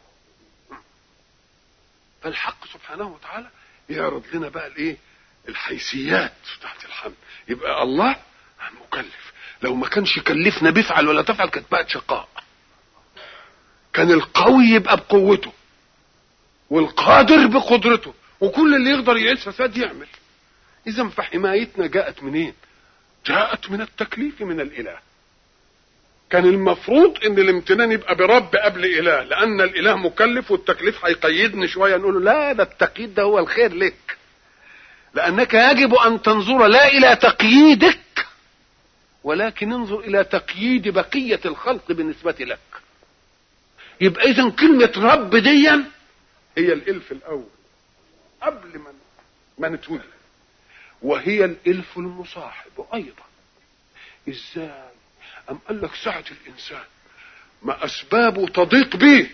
فالحق سبحانه وتعالى يعرض لنا بقى الايه الحيثيات بتاعت الحمد يبقى الله مكلف لو ما كانش يكلفنا بيفعل ولا تفعل كانت بقت شقاء كان القوي يبقى بقوته والقادر بقدرته وكل اللي يقدر يعيش فساد يعمل اذا فحمايتنا جاءت منين جاءت من التكليف من الاله كان المفروض ان الامتنان يبقى برب قبل اله لان الاله مكلف والتكليف هيقيدني شويه نقول له لا ده التقييد ده هو الخير لك لانك يجب ان تنظر لا الى تقييدك ولكن انظر الى تقييد بقيه الخلق بالنسبه لك يبقى اذا كلمه رب ديا هي الالف الاول قبل ما ما نتولد وهي الالف المصاحب ايضا ازاي أم قال لك سعة الإنسان ما أسبابه تضيق بيه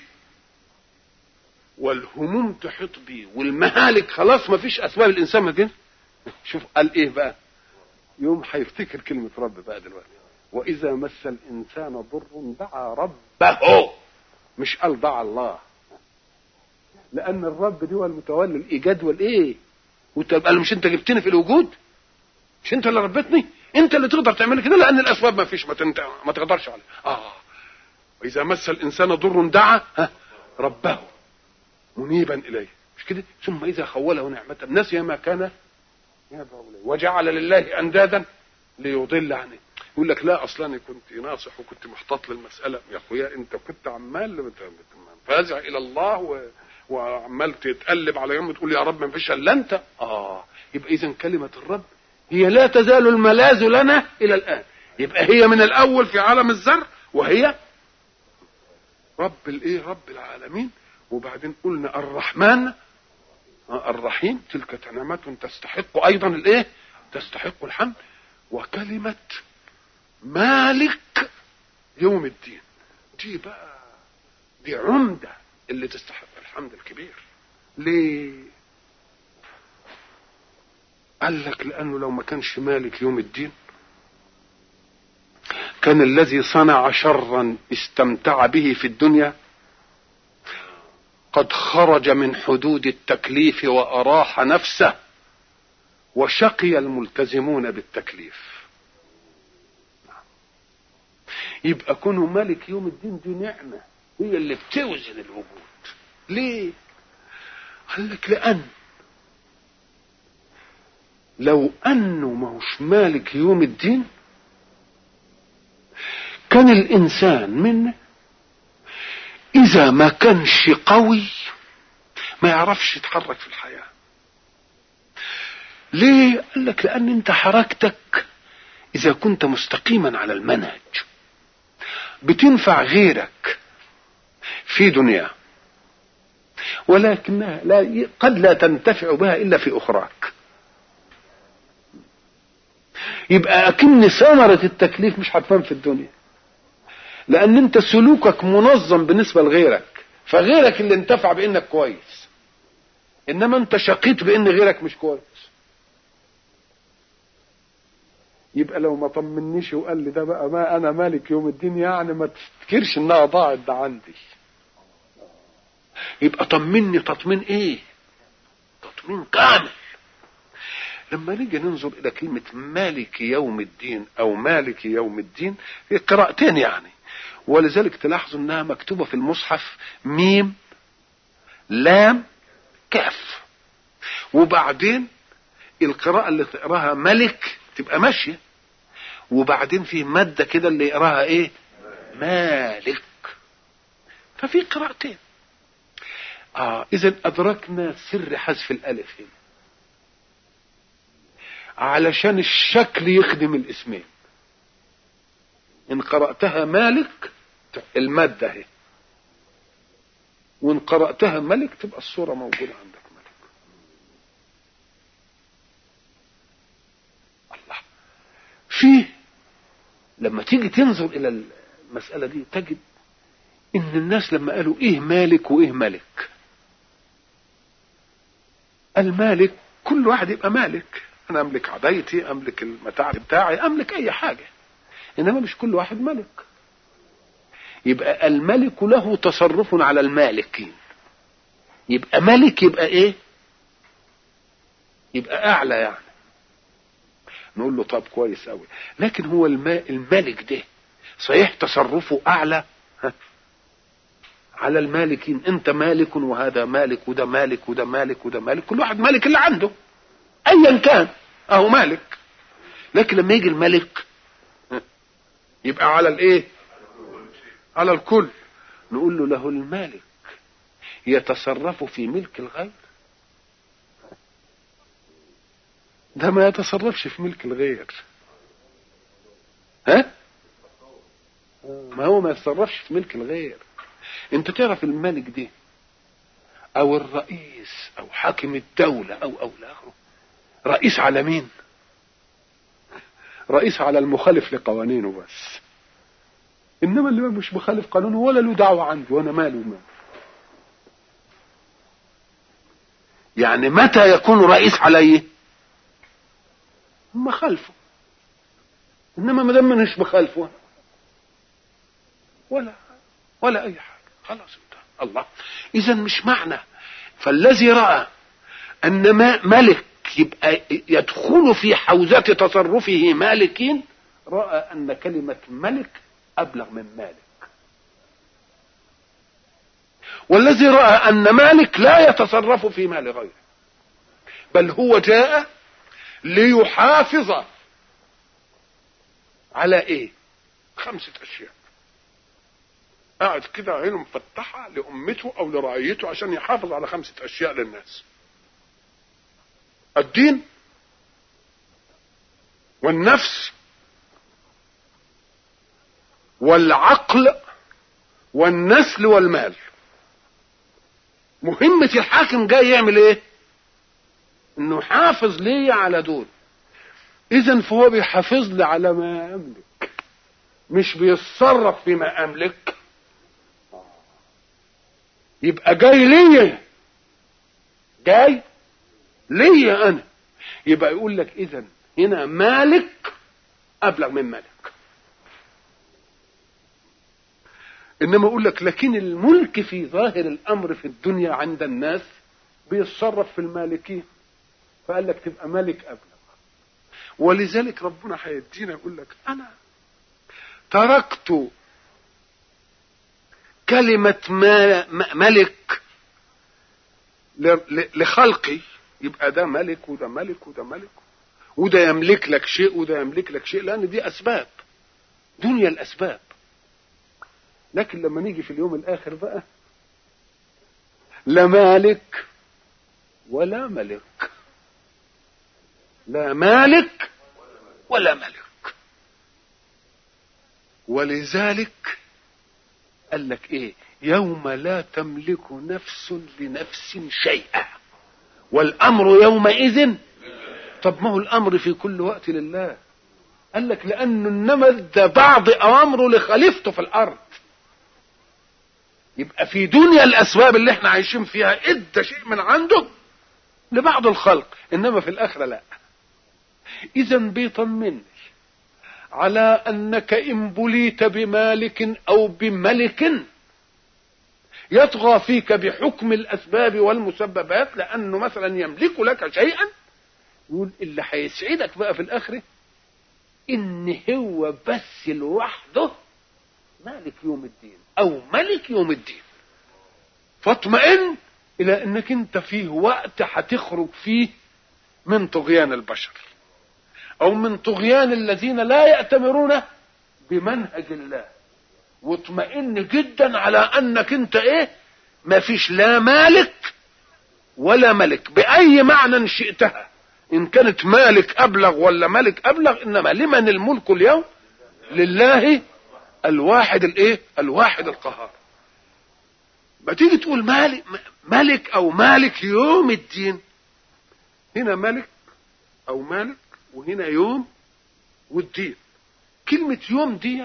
والهموم تحيط بيه والمهالك خلاص ما فيش أسباب الإنسان ما جن شوف قال إيه بقى يوم هيفتكر كلمة رب بقى دلوقتي وإذا مس الإنسان ضر دعا ربه مش قال دعا الله لأن الرب دي هو المتولي الإيجاد والإيه وتبقى مش أنت جبتني في الوجود مش أنت اللي ربتني انت اللي تقدر تعمل كده لان الاسباب ما فيش ما, تنت... ما تقدرش عليه اه واذا مس الانسان ضر دعا ها ربه منيبا اليه مش كده ثم اذا خوله نعمه نسي ما كان يدعو اليه وجعل لله اندادا ليضل عنه يقول لك لا اصلا انا كنت ناصح وكنت محتاط للمساله يا اخويا انت كنت عمال فازع الى الله و... وعمال تتقلب على يوم تقول يا رب ما فيش الا انت اه يبقى اذا كلمه الرب هي لا تزال الملاذ لنا الى الان يبقى هي من الاول في عالم الذر وهي رب الايه رب العالمين وبعدين قلنا الرحمن الرحيم تلك نعمة تستحق ايضا الايه تستحق الحمد وكلمة مالك يوم الدين دي بقى دي عمدة اللي تستحق الحمد الكبير ليه قال لك لانه لو ما كانش مالك يوم الدين كان الذي صنع شرا استمتع به في الدنيا قد خرج من حدود التكليف واراح نفسه وشقي الملتزمون بالتكليف يبقى كونه ملك يوم الدين دي نعمه هي اللي بتوزن الوجود ليه قال لك لان لو انه ماهوش مالك يوم الدين كان الانسان منه اذا ما كانش قوي ما يعرفش يتحرك في الحياه ليه قال لك لان انت حركتك اذا كنت مستقيما على المنهج بتنفع غيرك في دنياه ولكنها لا قد لا تنتفع بها الا في اخراك يبقى اكن ثمرة التكليف مش هتبان في الدنيا لان انت سلوكك منظم بالنسبة لغيرك فغيرك اللي انتفع بانك كويس انما انت شقيت بان غيرك مش كويس يبقى لو ما طمنيش وقال لي ده بقى ما انا مالك يوم الدين يعني ما تفتكرش انها ضاعت ده عندي يبقى طمني تطمين ايه تطمين كامل لما نيجي ننظر الى كلمة مالك يوم الدين او مالك يوم الدين في قراءتين يعني ولذلك تلاحظوا انها مكتوبة في المصحف ميم لام كاف وبعدين القراءة اللي تقراها ملك تبقى ماشية وبعدين في مادة كده اللي يقراها ايه مالك ففي قراءتين اه اذا ادركنا سر حذف الالف هنا علشان الشكل يخدم الاسمين ان قرأتها مالك المادة اهي وان قرأتها ملك تبقى الصورة موجودة عندك ملك لما تيجي تنظر الى المساله دي تجد ان الناس لما قالوا ايه مالك وايه ملك المالك كل واحد يبقى مالك انا املك عبايتي املك المتاع بتاعي املك اي حاجه انما مش كل واحد ملك يبقى الملك له تصرف على المالكين يبقى ملك يبقى ايه يبقى اعلى يعني نقول له طب كويس قوي لكن هو الملك ده صحيح تصرفه اعلى ها على المالكين انت مالك وهذا مالك وده مالك وده مالك وده مالك كل واحد مالك اللي عنده ايا كان اهو مالك لكن لما يجي الملك يبقى على الايه على الكل نقول له له المالك يتصرف في ملك الغير ده ما يتصرفش في ملك الغير ها ما هو ما يتصرفش في ملك الغير انت تعرف الملك ده او الرئيس او حاكم الدولة او او لاخره رئيس على مين رئيس على المخالف لقوانينه بس انما اللي مش مخالف قانونه ولا له دعوة عنده وانا ماله مال يعني متى يكون رئيس عليه مخالفه انما ما دام مش مخالفه ولا ولا اي حاجه خلاص انتهى الله اذا مش معنى فالذي راى ان ما ملك يبقى يدخل في حوزة تصرفه مالكين راى ان كلمه ملك ابلغ من مالك والذي راى ان مالك لا يتصرف في مال غيره بل هو جاء ليحافظ على ايه خمسه اشياء قاعد كده عينه مفتحة لأمته أو لرعيته عشان يحافظ على خمسة أشياء للناس الدين والنفس والعقل والنسل والمال مهمة الحاكم جاي يعمل ايه انه يحافظ لي على دول اذا فهو بيحافظ لي على ما املك مش بيتصرف فيما املك يبقى جاي ليا جاي ليا انا يبقى يقول لك اذا هنا مالك ابلغ من ملك انما يقول لك لكن الملك في ظاهر الامر في الدنيا عند الناس بيتصرف في المالكين فقال لك تبقى ملك ابلغ ولذلك ربنا هيدينا يقول لك انا تركت كلمة ما ملك لخلقي يبقى ده ملك وده ملك وده ملك وده يملك لك شيء وده يملك لك شيء لأن دي أسباب دنيا الأسباب لكن لما نيجي في اليوم الآخر بقى لا مالك ولا ملك لا مالك ولا ملك ولذلك قال لك ايه يوم لا تملك نفس لنفس شيئا والامر يومئذ طب ما هو الامر في كل وقت لله قال لك لانه انما ده بعض اوامره لخليفته في الارض يبقى في دنيا الاسباب اللي احنا عايشين فيها ادى شيء من عنده لبعض الخلق انما في الاخره لا اذا بيطمني على انك ان بليت بمالك او بملك يطغى فيك بحكم الاسباب والمسببات لانه مثلا يملك لك شيئا يقول اللي هيسعدك بقى في الاخره ان هو بس لوحده مالك يوم الدين او ملك يوم الدين فاطمئن الى انك انت فيه وقت هتخرج فيه من طغيان البشر او من طغيان الذين لا يأتمرون بمنهج الله واطمئن جدا على انك انت ايه ما فيش لا مالك ولا ملك باي معنى شئتها ان كانت مالك ابلغ ولا ملك ابلغ انما لمن الملك اليوم لله الواحد الايه الواحد القهار ما تيجي تقول مالك ملك او مالك يوم الدين هنا ملك او مالك وهنا يوم والدين كلمة يوم دي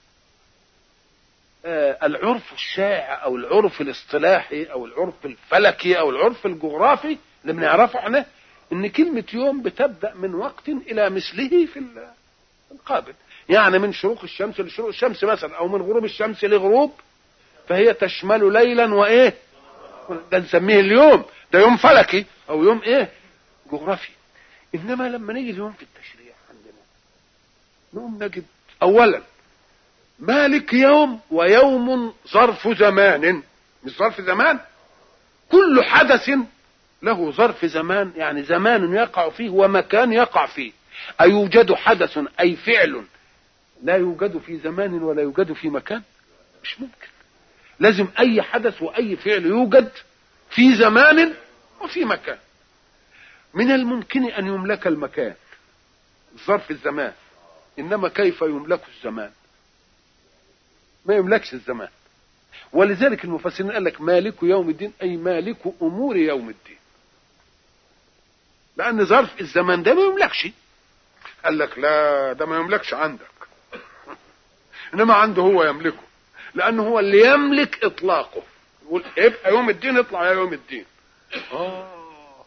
آه العرف الشائع او العرف الاصطلاحي او العرف الفلكي او العرف الجغرافي اللي بنعرفه احنا ان كلمة يوم بتبدأ من وقت الى مثله في القابل يعني من شروق الشمس لشروق الشمس مثلا او من غروب الشمس لغروب فهي تشمل ليلا وايه ده نسميه اليوم ده يوم فلكي او يوم ايه جغرافي انما لما نيجي اليوم في التشريع عندنا نقوم نجد اولا مالك يوم ويوم ظرف زمان مش ظرف زمان كل حدث له ظرف زمان يعني زمان يقع فيه ومكان يقع فيه أيوجد حدث أي فعل لا يوجد في زمان ولا يوجد في مكان مش ممكن لازم أي حدث وأي فعل يوجد في زمان وفي مكان من الممكن أن يملك المكان ظرف الزمان إنما كيف يملك الزمان ما يملكش الزمان ولذلك المفسرين قال لك مالك يوم الدين أي مالك أمور يوم الدين لأن ظرف الزمان ده ما يملكش قال لك لا ده ما يملكش عندك انما عنده هو يملكه لانه هو اللي يملك اطلاقه يقول يبقى يوم الدين اطلع يا يوم الدين اه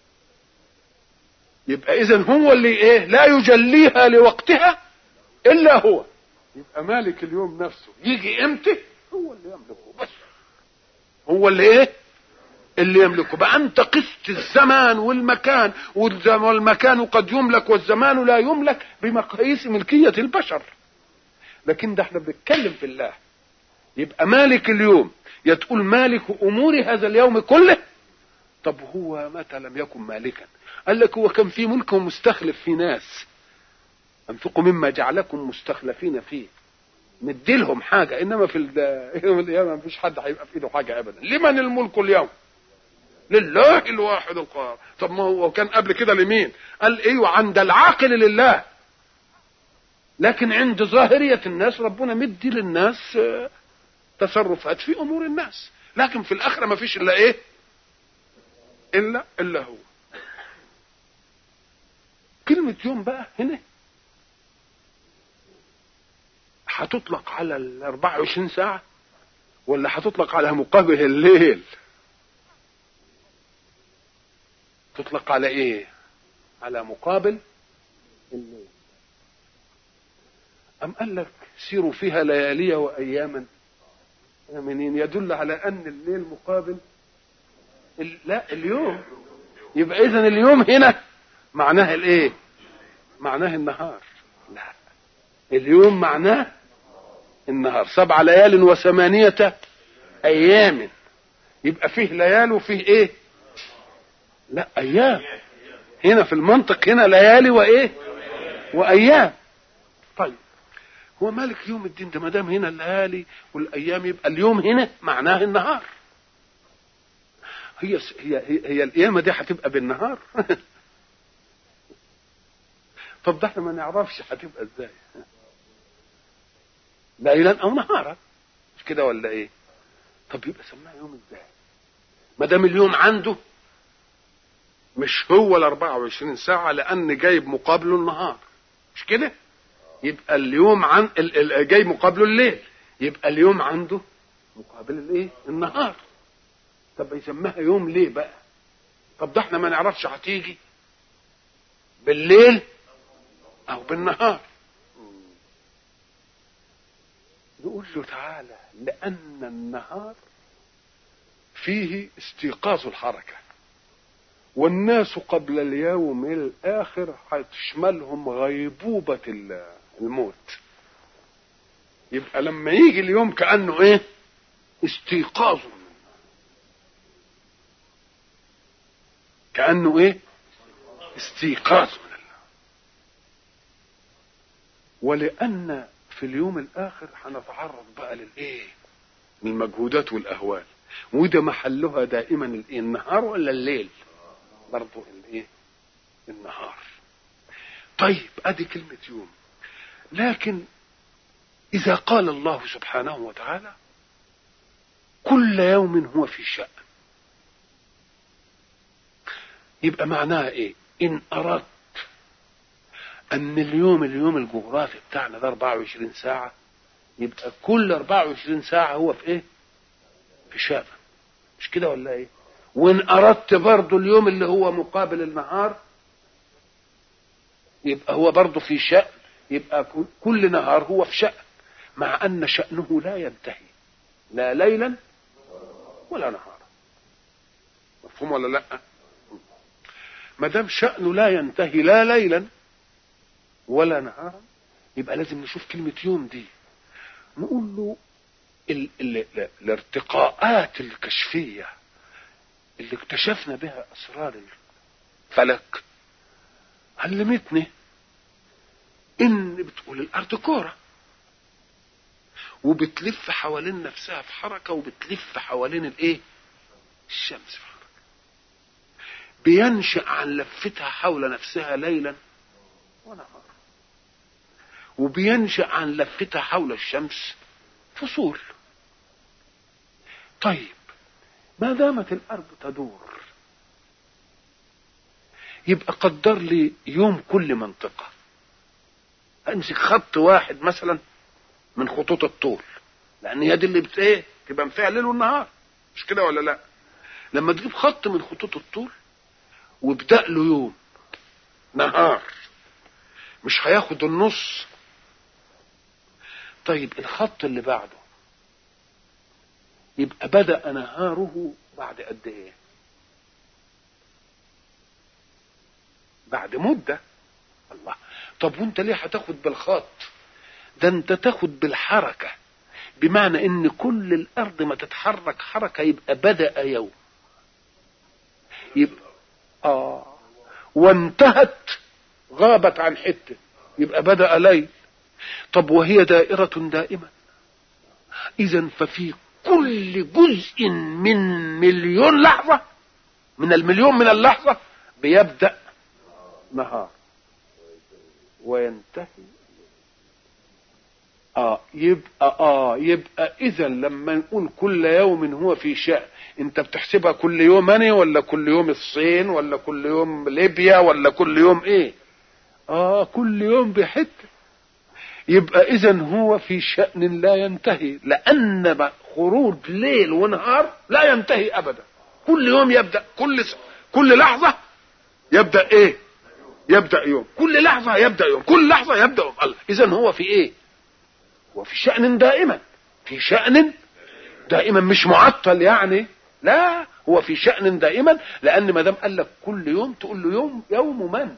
يبقى اذا هو اللي ايه لا يجليها لوقتها الا هو يبقى مالك اليوم نفسه يجي امتى هو اللي يملكه بس هو اللي ايه اللي يملكه بقى انت قست الزمان والمكان والمكان قد يملك والزمان لا يملك بمقاييس ملكية البشر لكن ده احنا بنتكلم في الله يبقى مالك اليوم يا تقول مالك امور هذا اليوم كله طب هو متى لم يكن مالكا قال لك هو كان في ملك ومستخلف في ناس انفقوا مما جعلكم مستخلفين فيه نديلهم حاجة انما في يوم القيامة مفيش حد هيبقى في ايده حاجة ابدا لمن الملك اليوم لله الواحد القهار طب ما هو كان قبل كده لمين قال ايوه عند العاقل لله لكن عند ظاهرية الناس ربنا مدي للناس تصرفات في امور الناس لكن في الاخره ما فيش الا ايه الا الا هو كلمة يوم بقى هنا هتطلق على ال 24 ساعة ولا هتطلق على مقابل الليل تطلق على ايه على مقابل الليل أم قال لك سيروا فيها ليالي وأياما آمنين يدل على أن الليل مقابل ال... لا اليوم يبقى إذا اليوم هنا معناه الإيه؟ معناه النهار لا اليوم معناه النهار سبع ليال وثمانية أيام يبقى فيه ليال وفيه إيه؟ لا أيام هنا في المنطق هنا ليالي وإيه؟ وأيام طيب هو مالك يوم الدين ده ما دام هنا الليالي والايام يبقى اليوم هنا معناه النهار هي هي هي, هي القيامه دي هتبقى بالنهار طب ده احنا ما نعرفش هتبقى ازاي ليلا او نهارا مش كده ولا ايه طب يبقى سماها يوم ازاي ما دام اليوم عنده مش هو ال 24 ساعه لان جايب مقابله النهار مش كده يبقى اليوم عن ال... ال... جاي مقابله الليل يبقى اليوم عنده مقابل الايه النهار طب يسميها يوم ليه بقى طب ده احنا ما نعرفش هتيجي بالليل او بالنهار نقول له تعالى لان النهار فيه استيقاظ الحركه والناس قبل اليوم الاخر هتشملهم غيبوبه الموت يبقى لما يجي اليوم كانه ايه استيقاظ كانه ايه استيقاظ من الله ولان في اليوم الاخر هنتعرض بقى للايه للمجهودات والاهوال وده محلها دائما الايه النهار ولا الليل برضه الايه النهار طيب ادي كلمه يوم لكن إذا قال الله سبحانه وتعالى كل يوم هو في شأن يبقى معناها إيه إن أردت ان اليوم اليوم الجغرافي بتاعنا ده 24 ساعه يبقى كل 24 ساعه هو في ايه في شأن مش كده ولا ايه وان اردت برضه اليوم اللي هو مقابل النهار يبقى هو برضه في شأن يبقى كل نهار هو في شأن مع ان شأنه لا ينتهي لا ليلا ولا نهارا مفهوم ولا لا ما دام شأنه لا ينتهي لا ليلا ولا نهارا يبقى لازم نشوف كلمة يوم دي نقول له ال ال ال الارتقاءات الكشفية اللي اكتشفنا بها أسرار الفلك علمتني إن بتقول الأرض كورة وبتلف حوالين نفسها في حركة وبتلف حوالين الإيه؟ الشمس في حركة بينشأ عن لفتها حول نفسها ليلا ونهارا وبينشأ عن لفتها حول الشمس فصول طيب ما دامت الأرض تدور يبقى قدر لي يوم كل منطقة أمسك خط واحد مثلا من خطوط الطول لأن هي دي اللي بت إيه تبقى فيها الليل والنهار مش كده ولا لا لما تجيب خط من خطوط الطول وابدأ له يوم نهار مش هياخد النص طيب الخط اللي بعده يبقى بدأ نهاره بعد قد ايه بعد مدة الله طب وانت ليه هتاخد بالخط ده انت تاخد بالحركة بمعنى ان كل الارض ما تتحرك حركة يبقى بدأ يوم يبقى اه وانتهت غابت عن حتة يبقى بدأ ليل طب وهي دائرة دائمة إذا ففي كل جزء من مليون لحظة من المليون من اللحظة بيبدأ نهار وينتهي اه يبقى اه يبقى اذا لما نقول كل يوم هو في شأن انت بتحسبها كل يوم انا ولا كل يوم الصين ولا كل يوم ليبيا ولا كل يوم ايه اه كل يوم بحته يبقى اذا هو في شأن لا ينتهي لان خروج ليل ونهار لا ينتهي ابدا كل يوم يبدا كل س... كل لحظه يبدا ايه يبدا يوم كل لحظه يبدا يوم كل لحظه يبدا يوم الله اذا هو في ايه هو في شأن دائما في شأن دائما مش معطل يعني لا هو في شأن دائما لأن ما دام قال لك كل يوم تقول له يوم يوم من؟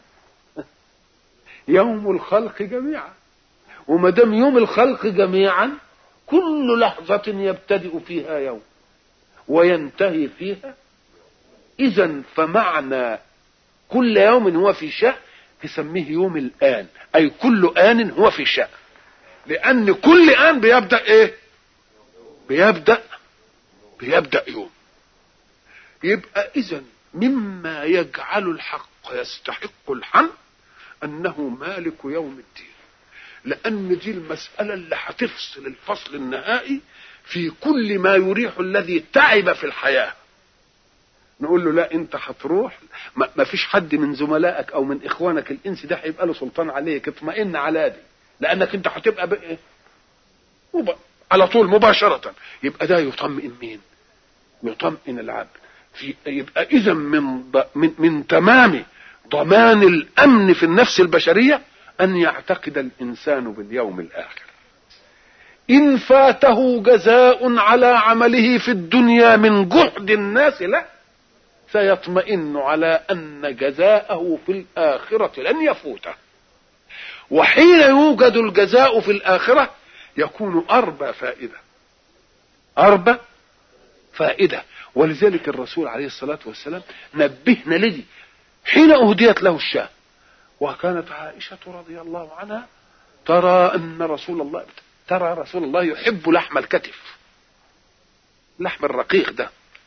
يوم الخلق جميعا وما دام يوم الخلق جميعا كل لحظة يبتدئ فيها يوم وينتهي فيها إذا فمعنى كل يوم هو في شأن تسميه يوم الآن أي كل آن هو في شأن لأن كل آن بيبدأ إيه؟ بيبدأ بيبدأ يوم يبقى إذا مما يجعل الحق يستحق الحمد أنه مالك يوم الدين لأن دي المسألة اللي هتفصل الفصل النهائي في كل ما يريح الذي تعب في الحياة نقول له لا انت هتروح ما فيش حد من زملائك او من اخوانك الانس ده هيبقى له سلطان عليك اطمئن على دي لانك انت هتبقى بقى مب... على طول مباشرة يبقى ده يطمئن مين يطمئن العبد في يبقى اذا من ض... من من تمام ضمان الامن في النفس البشريه ان يعتقد الانسان باليوم الاخر ان فاته جزاء على عمله في الدنيا من جهد الناس له سيطمئن على ان جزاءه في الاخره لن يفوته وحين يوجد الجزاء في الاخره يكون اربى فائده اربى فائده ولذلك الرسول عليه الصلاه والسلام نبهنا لدي حين اهديت له الشاه وكانت عائشه رضي الله عنها ترى ان رسول الله ترى رسول الله يحب لحم الكتف لحم الرقيق ده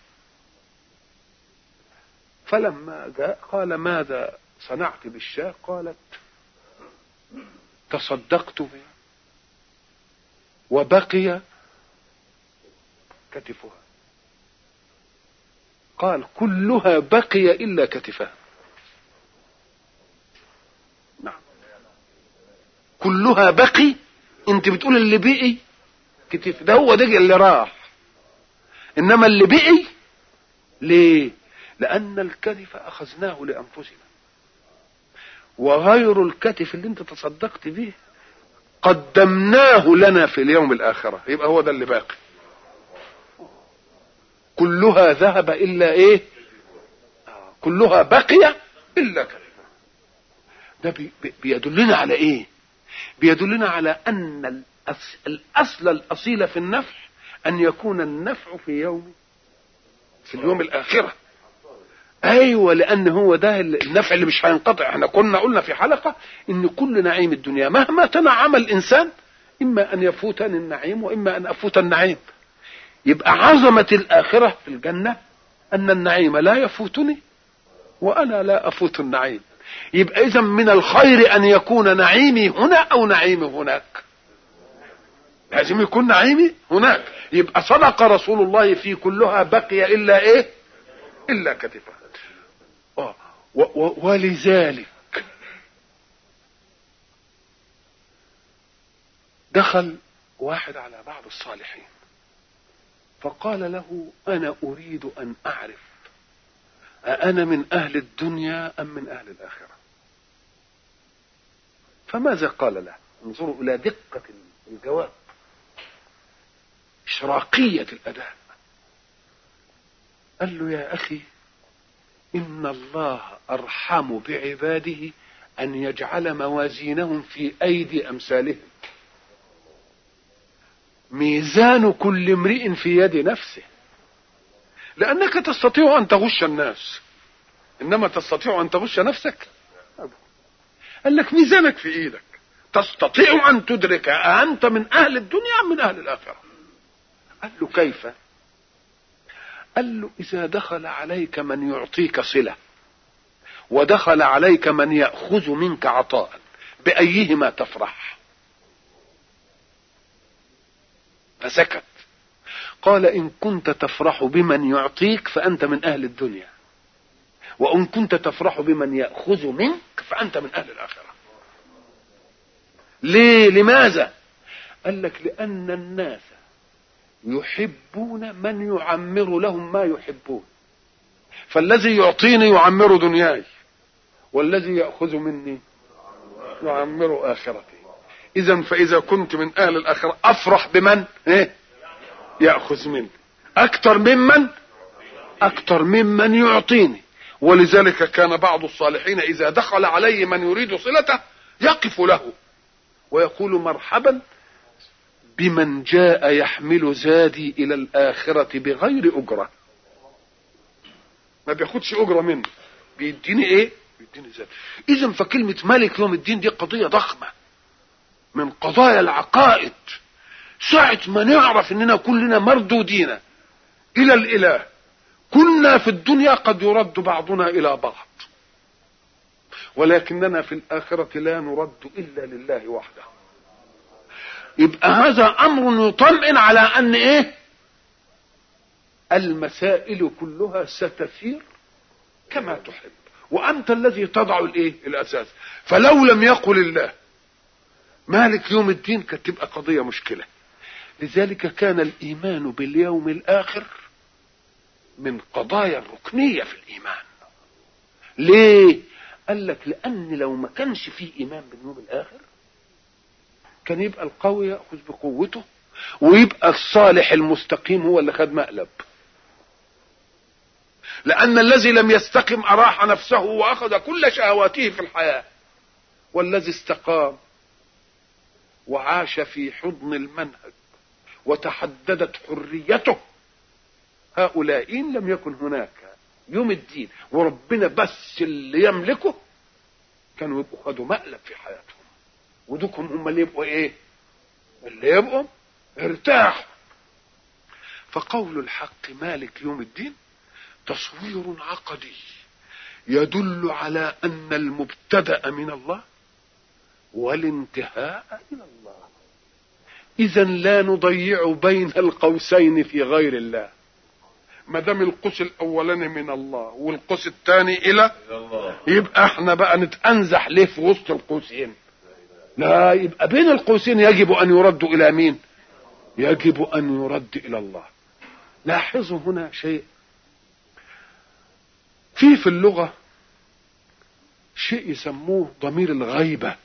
فلما جاء قال ماذا صنعت بالشاة قالت تصدقت بها وبقي كتفها قال كلها بقي إلا كتفها نعم كلها بقي انت بتقول اللي بقي كتف ده هو ده اللي راح انما اللي بقي ليه لان الكتف اخذناه لانفسنا وغير الكتف اللي انت تصدقت به قدمناه لنا في اليوم الاخره يبقى هو ده اللي باقي كلها ذهب الا ايه كلها بقي الا كتف ده بي بيدلنا على ايه بيدلنا على ان الاصل الاصيل في النفع ان يكون النفع في يوم في اليوم الاخره ايوه لان هو ده النفع اللي مش هينقطع احنا كنا قلنا في حلقه ان كل نعيم الدنيا مهما تنعم الانسان اما ان يفوتني النعيم واما ان افوت النعيم يبقى عظمه الاخره في الجنه ان النعيم لا يفوتني وانا لا افوت النعيم يبقى اذا من الخير ان يكون نعيمي هنا او نعيمي هناك لازم يكون نعيمي هناك يبقى صدق رسول الله في كلها بقي الا ايه الا كتفه ولذلك دخل واحد على بعض الصالحين فقال له انا اريد ان اعرف أأنا من أهل الدنيا أم من أهل الآخرة فماذا قال له انظروا إلى دقة الجواب إشراقية الأداء قال له يا أخي إن الله أرحم بعباده أن يجعل موازينهم في أيدي أمثالهم ميزان كل امرئ في يد نفسه لأنك تستطيع أن تغش الناس إنما تستطيع أن تغش نفسك قال لك ميزانك في إيدك تستطيع أن تدرك أنت من أهل الدنيا أم من أهل الآخرة قال له كيف قال له إذا دخل عليك من يعطيك صلة ودخل عليك من يأخذ منك عطاء بأيهما تفرح فسكت قال إن كنت تفرح بمن يعطيك فأنت من أهل الدنيا وإن كنت تفرح بمن يأخذ منك فأنت من أهل الآخرة ليه لماذا قال لك لأن الناس يحبون من يعمر لهم ما يحبون فالذي يعطيني يعمر دنياي والذي يأخذ مني يعمر آخرتي إذا فإذا كنت من أهل الآخرة أفرح بمن إيه؟ يأخذ مني أكثر ممن أكثر ممن يعطيني ولذلك كان بعض الصالحين إذا دخل عليه من يريد صلته يقف له ويقول مرحبا بمن جاء يحمل زادي إلى الآخرة بغير أجرة ما بياخدش أجرة منه بيديني إيه؟ بيديني زاد إذا فكلمة ملك يوم الدين دي قضية ضخمة من قضايا العقائد ساعة ما نعرف اننا كلنا مردودين الى الاله كنا في الدنيا قد يرد بعضنا الى بعض ولكننا في الاخرة لا نرد الا لله وحده يبقى هذا امر يطمئن على ان ايه المسائل كلها ستسير كما تحب وانت الذي تضع الايه الاساس فلو لم يقل الله مالك يوم الدين كانت تبقى قضيه مشكله لذلك كان الايمان باليوم الاخر من قضايا الركنيه في الايمان ليه قال لك لان لو ما كانش فيه ايمان باليوم الاخر كان يبقى القوي ياخذ بقوته ويبقى الصالح المستقيم هو اللي خد مقلب لان الذي لم يستقم اراح نفسه واخذ كل شهواته في الحياه والذي استقام وعاش في حضن المنهج وتحددت حريته هؤلاء إن لم يكن هناك يوم الدين وربنا بس اللي يملكه كانوا يبقوا خدوا مقلب في حياتهم ودوكم هم اللي يبقوا ايه اللي يبقوا ارتاحوا فقول الحق مالك يوم الدين تصوير عقدي يدل على ان المبتدا من الله والانتهاء الى الله اذا لا نضيع بين القوسين في غير الله ما دام القوس الاولاني من الله والقوس الثاني الى الله يبقى احنا بقى نتانزح ليه في وسط القوسين لا يبقى بين القوسين يجب ان يرد الى مين يجب ان يرد الى الله لاحظوا هنا شيء في في اللغه شيء يسموه ضمير الغيبه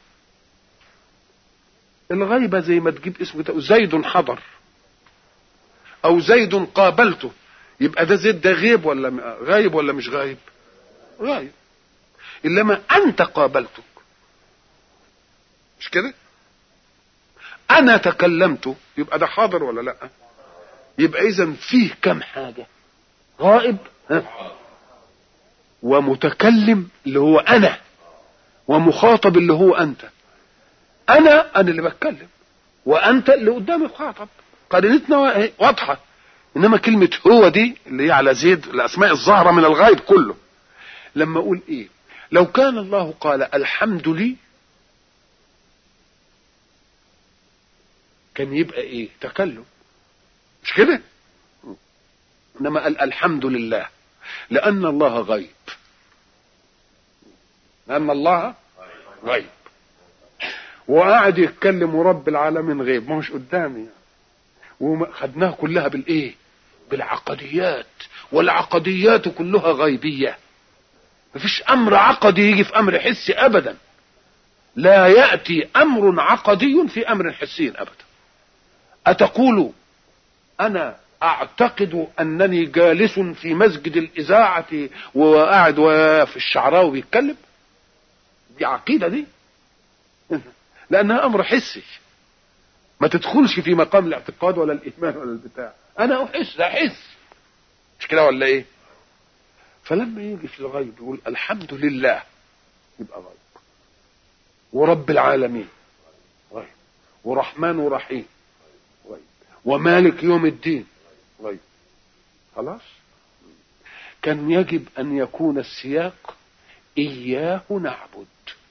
الغيبه زي ما تجيب اسم زيد حضر او زيد قابلته يبقى ده زيد ده غيب ولا غايب ولا مش غايب غايب انما انت قابلتك مش كده انا تكلمت يبقى ده حاضر ولا لا يبقى اذا فيه كم حاجه غائب ها ومتكلم اللي هو انا ومخاطب اللي هو انت انا انا اللي بتكلم وانت اللي قدامي خاطب قرينتنا واضحه انما كلمه هو دي اللي هي على زيد الاسماء الظاهره من الغيب كله لما اقول ايه لو كان الله قال الحمد لي كان يبقى ايه تكلم مش كده انما قال الحمد لله لان الله غيب لان الله غيب وقاعد يتكلم ورب العالمين غيب ما مش قدامي وخدناها كلها بالايه بالعقديات والعقديات كلها غيبيه مفيش امر عقدي يجي في امر حسي ابدا لا ياتي امر عقدي في امر حسي ابدا اتقول انا اعتقد انني جالس في مسجد الاذاعه وقاعد في الشعراوي بيتكلم دي عقيده دي لانها امر حسي ما تدخلش في مقام الاعتقاد ولا الايمان ولا البتاع انا احس احس مش كده ولا ايه فلما يجي في الغيب يقول الحمد لله يبقى غيب ورب العالمين غيب ورحمن ورحيم غيب ومالك يوم الدين غيب خلاص كان يجب ان يكون السياق اياه نعبد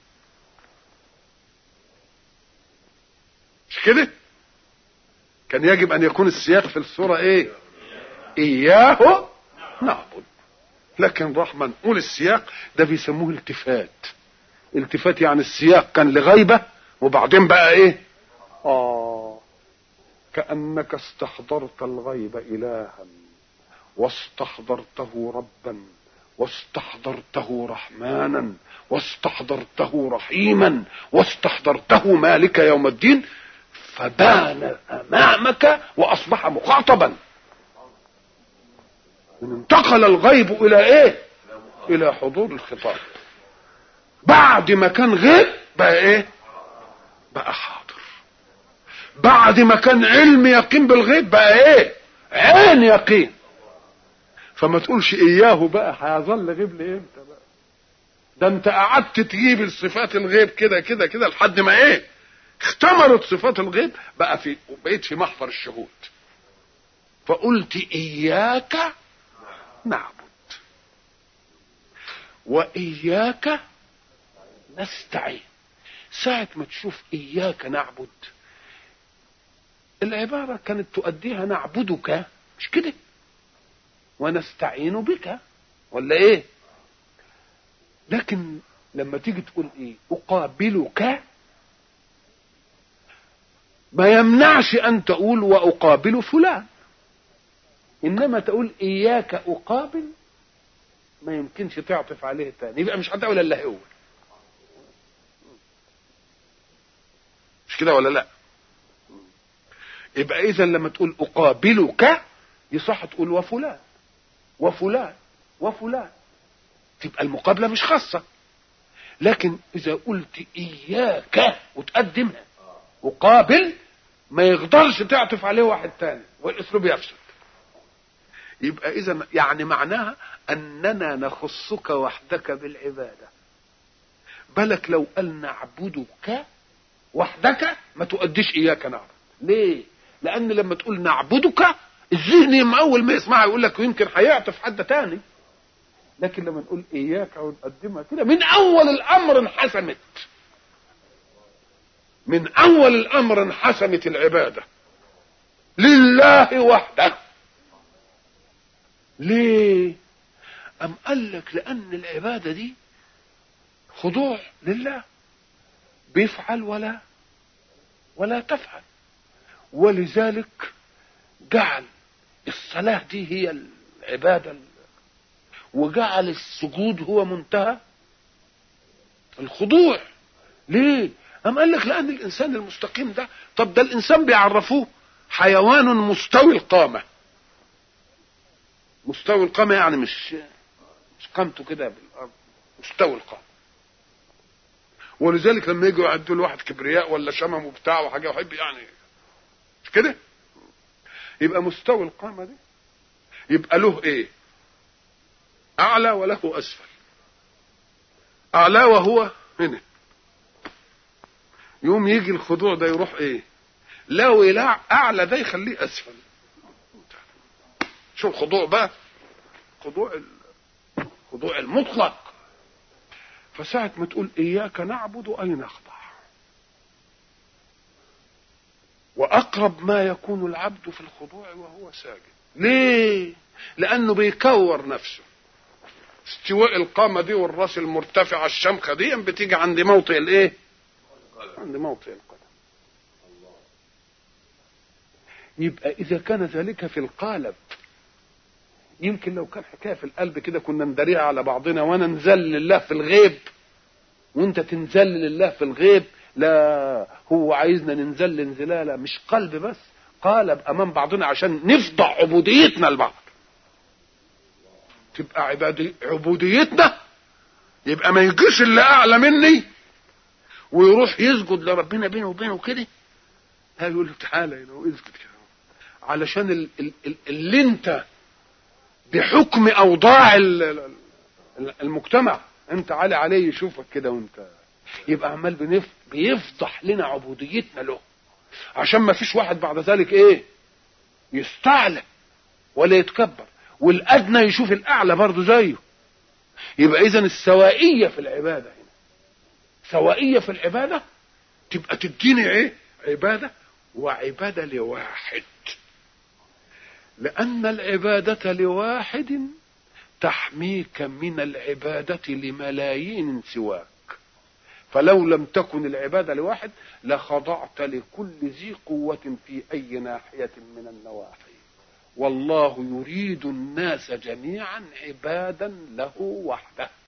مش كده كان يجب ان يكون السياق في السوره ايه اياه نعبد لكن رحمة نقول السياق ده بيسموه التفات التفات يعني السياق كان لغيبة وبعدين بقى ايه اه كأنك استحضرت الغيب إلها واستحضرته ربا واستحضرته رحمانا واستحضرته رحيما واستحضرته مالك يوم الدين فبان امامك واصبح مخاطبا انتقل الغيب الى ايه الى حضور الخطاب بعد ما كان غيب بقى ايه بقى حاضر بعد ما كان علم يقين بالغيب بقى ايه عين يقين فما تقولش اياه بقى هيظل غيب لامتى بقى ده انت قعدت تجيب الصفات الغيب كده كده كده لحد ما ايه اختمرت صفات الغيب بقى في بقيت في محفر الشهود فقلت اياك نعبد واياك نستعين ساعة ما تشوف اياك نعبد العبارة كانت تؤديها نعبدك مش كده ونستعين بك ولا ايه لكن لما تيجي تقول ايه اقابلك ما يمنعش ان تقول واقابل فلان انما تقول اياك اقابل ما يمكنش تعطف عليه تاني يبقى مش هتقول الا هو مش كده ولا لا يبقى اذا لما تقول اقابلك يصح تقول وفلان وفلان وفلان تبقى المقابله مش خاصه لكن اذا قلت اياك وتقدمها وقابل ما يقدرش تعطف عليه واحد تاني والاسلوب يفسد يبقى اذا يعني معناها اننا نخصك وحدك بالعباده بالك لو قال نعبدك وحدك ما تؤديش اياك نعبد ليه لان لما تقول نعبدك الذهن من اول ما يسمعها يقول لك يمكن هيعطف حد تاني لكن لما نقول اياك ونقدمها كده من اول الامر انحسمت من اول الامر انحسمت العباده لله وحده ليه ام قال لك لان العباده دي خضوع لله بيفعل ولا ولا تفعل ولذلك جعل الصلاة دي هي العبادة وجعل السجود هو منتهى الخضوع ليه؟ أم قال لك لأن الإنسان المستقيم ده طب ده الإنسان بيعرفوه حيوان مستوي القامة مستوي القامة يعني مش مش قامته كده بالأرض مستوي القامة ولذلك لما يجوا يعدوا له واحد كبرياء ولا شمم وبتاع وحاجة يحب يعني مش كده؟ يبقى مستوي القامة دي يبقى له ايه؟ أعلى وله أسفل أعلى وهو هنا يوم يجي الخضوع ده يروح ايه لو لا اعلى ده يخليه اسفل شو الخضوع بقى خضوع الخضوع المطلق فساعة ما تقول إياك نعبد أي نخضع وأقرب ما يكون العبد في الخضوع وهو ساجد ليه لأنه بيكور نفسه استواء القامة دي والراس المرتفعة الشمخة دي بتيجي عند موطئ الايه عند موطئ القدم يبقى إذا كان ذلك في القالب يمكن لو كان حكاية في القلب كده كنا نداريها على بعضنا وأنا نزل لله في الغيب وأنت تنزل لله في الغيب لا هو عايزنا ننزل انزلالة مش قلب بس قالب أمام بعضنا عشان نفضع عبوديتنا لبعض تبقى عبادي عبوديتنا يبقى ما يجيش اللي أعلى مني ويروح يسجد لربنا بينه وبينه كده يقول له تعالى هنا واسجد كده علشان ال ال ال اللي انت بحكم اوضاع المجتمع انت عالي عليه يشوفك كده وانت يبقى عمال بنف بيفضح لنا عبوديتنا له عشان ما فيش واحد بعد ذلك ايه يستعلى ولا يتكبر والادنى يشوف الاعلى برضه زيه يبقى اذا السوائيه في العباده هنا سوائيه في العباده تبقى تديني ايه عباده وعباده لواحد لان العباده لواحد تحميك من العباده لملايين سواك فلو لم تكن العباده لواحد لخضعت لكل ذي قوه في اي ناحيه من النواحي والله يريد الناس جميعا عبادا له وحده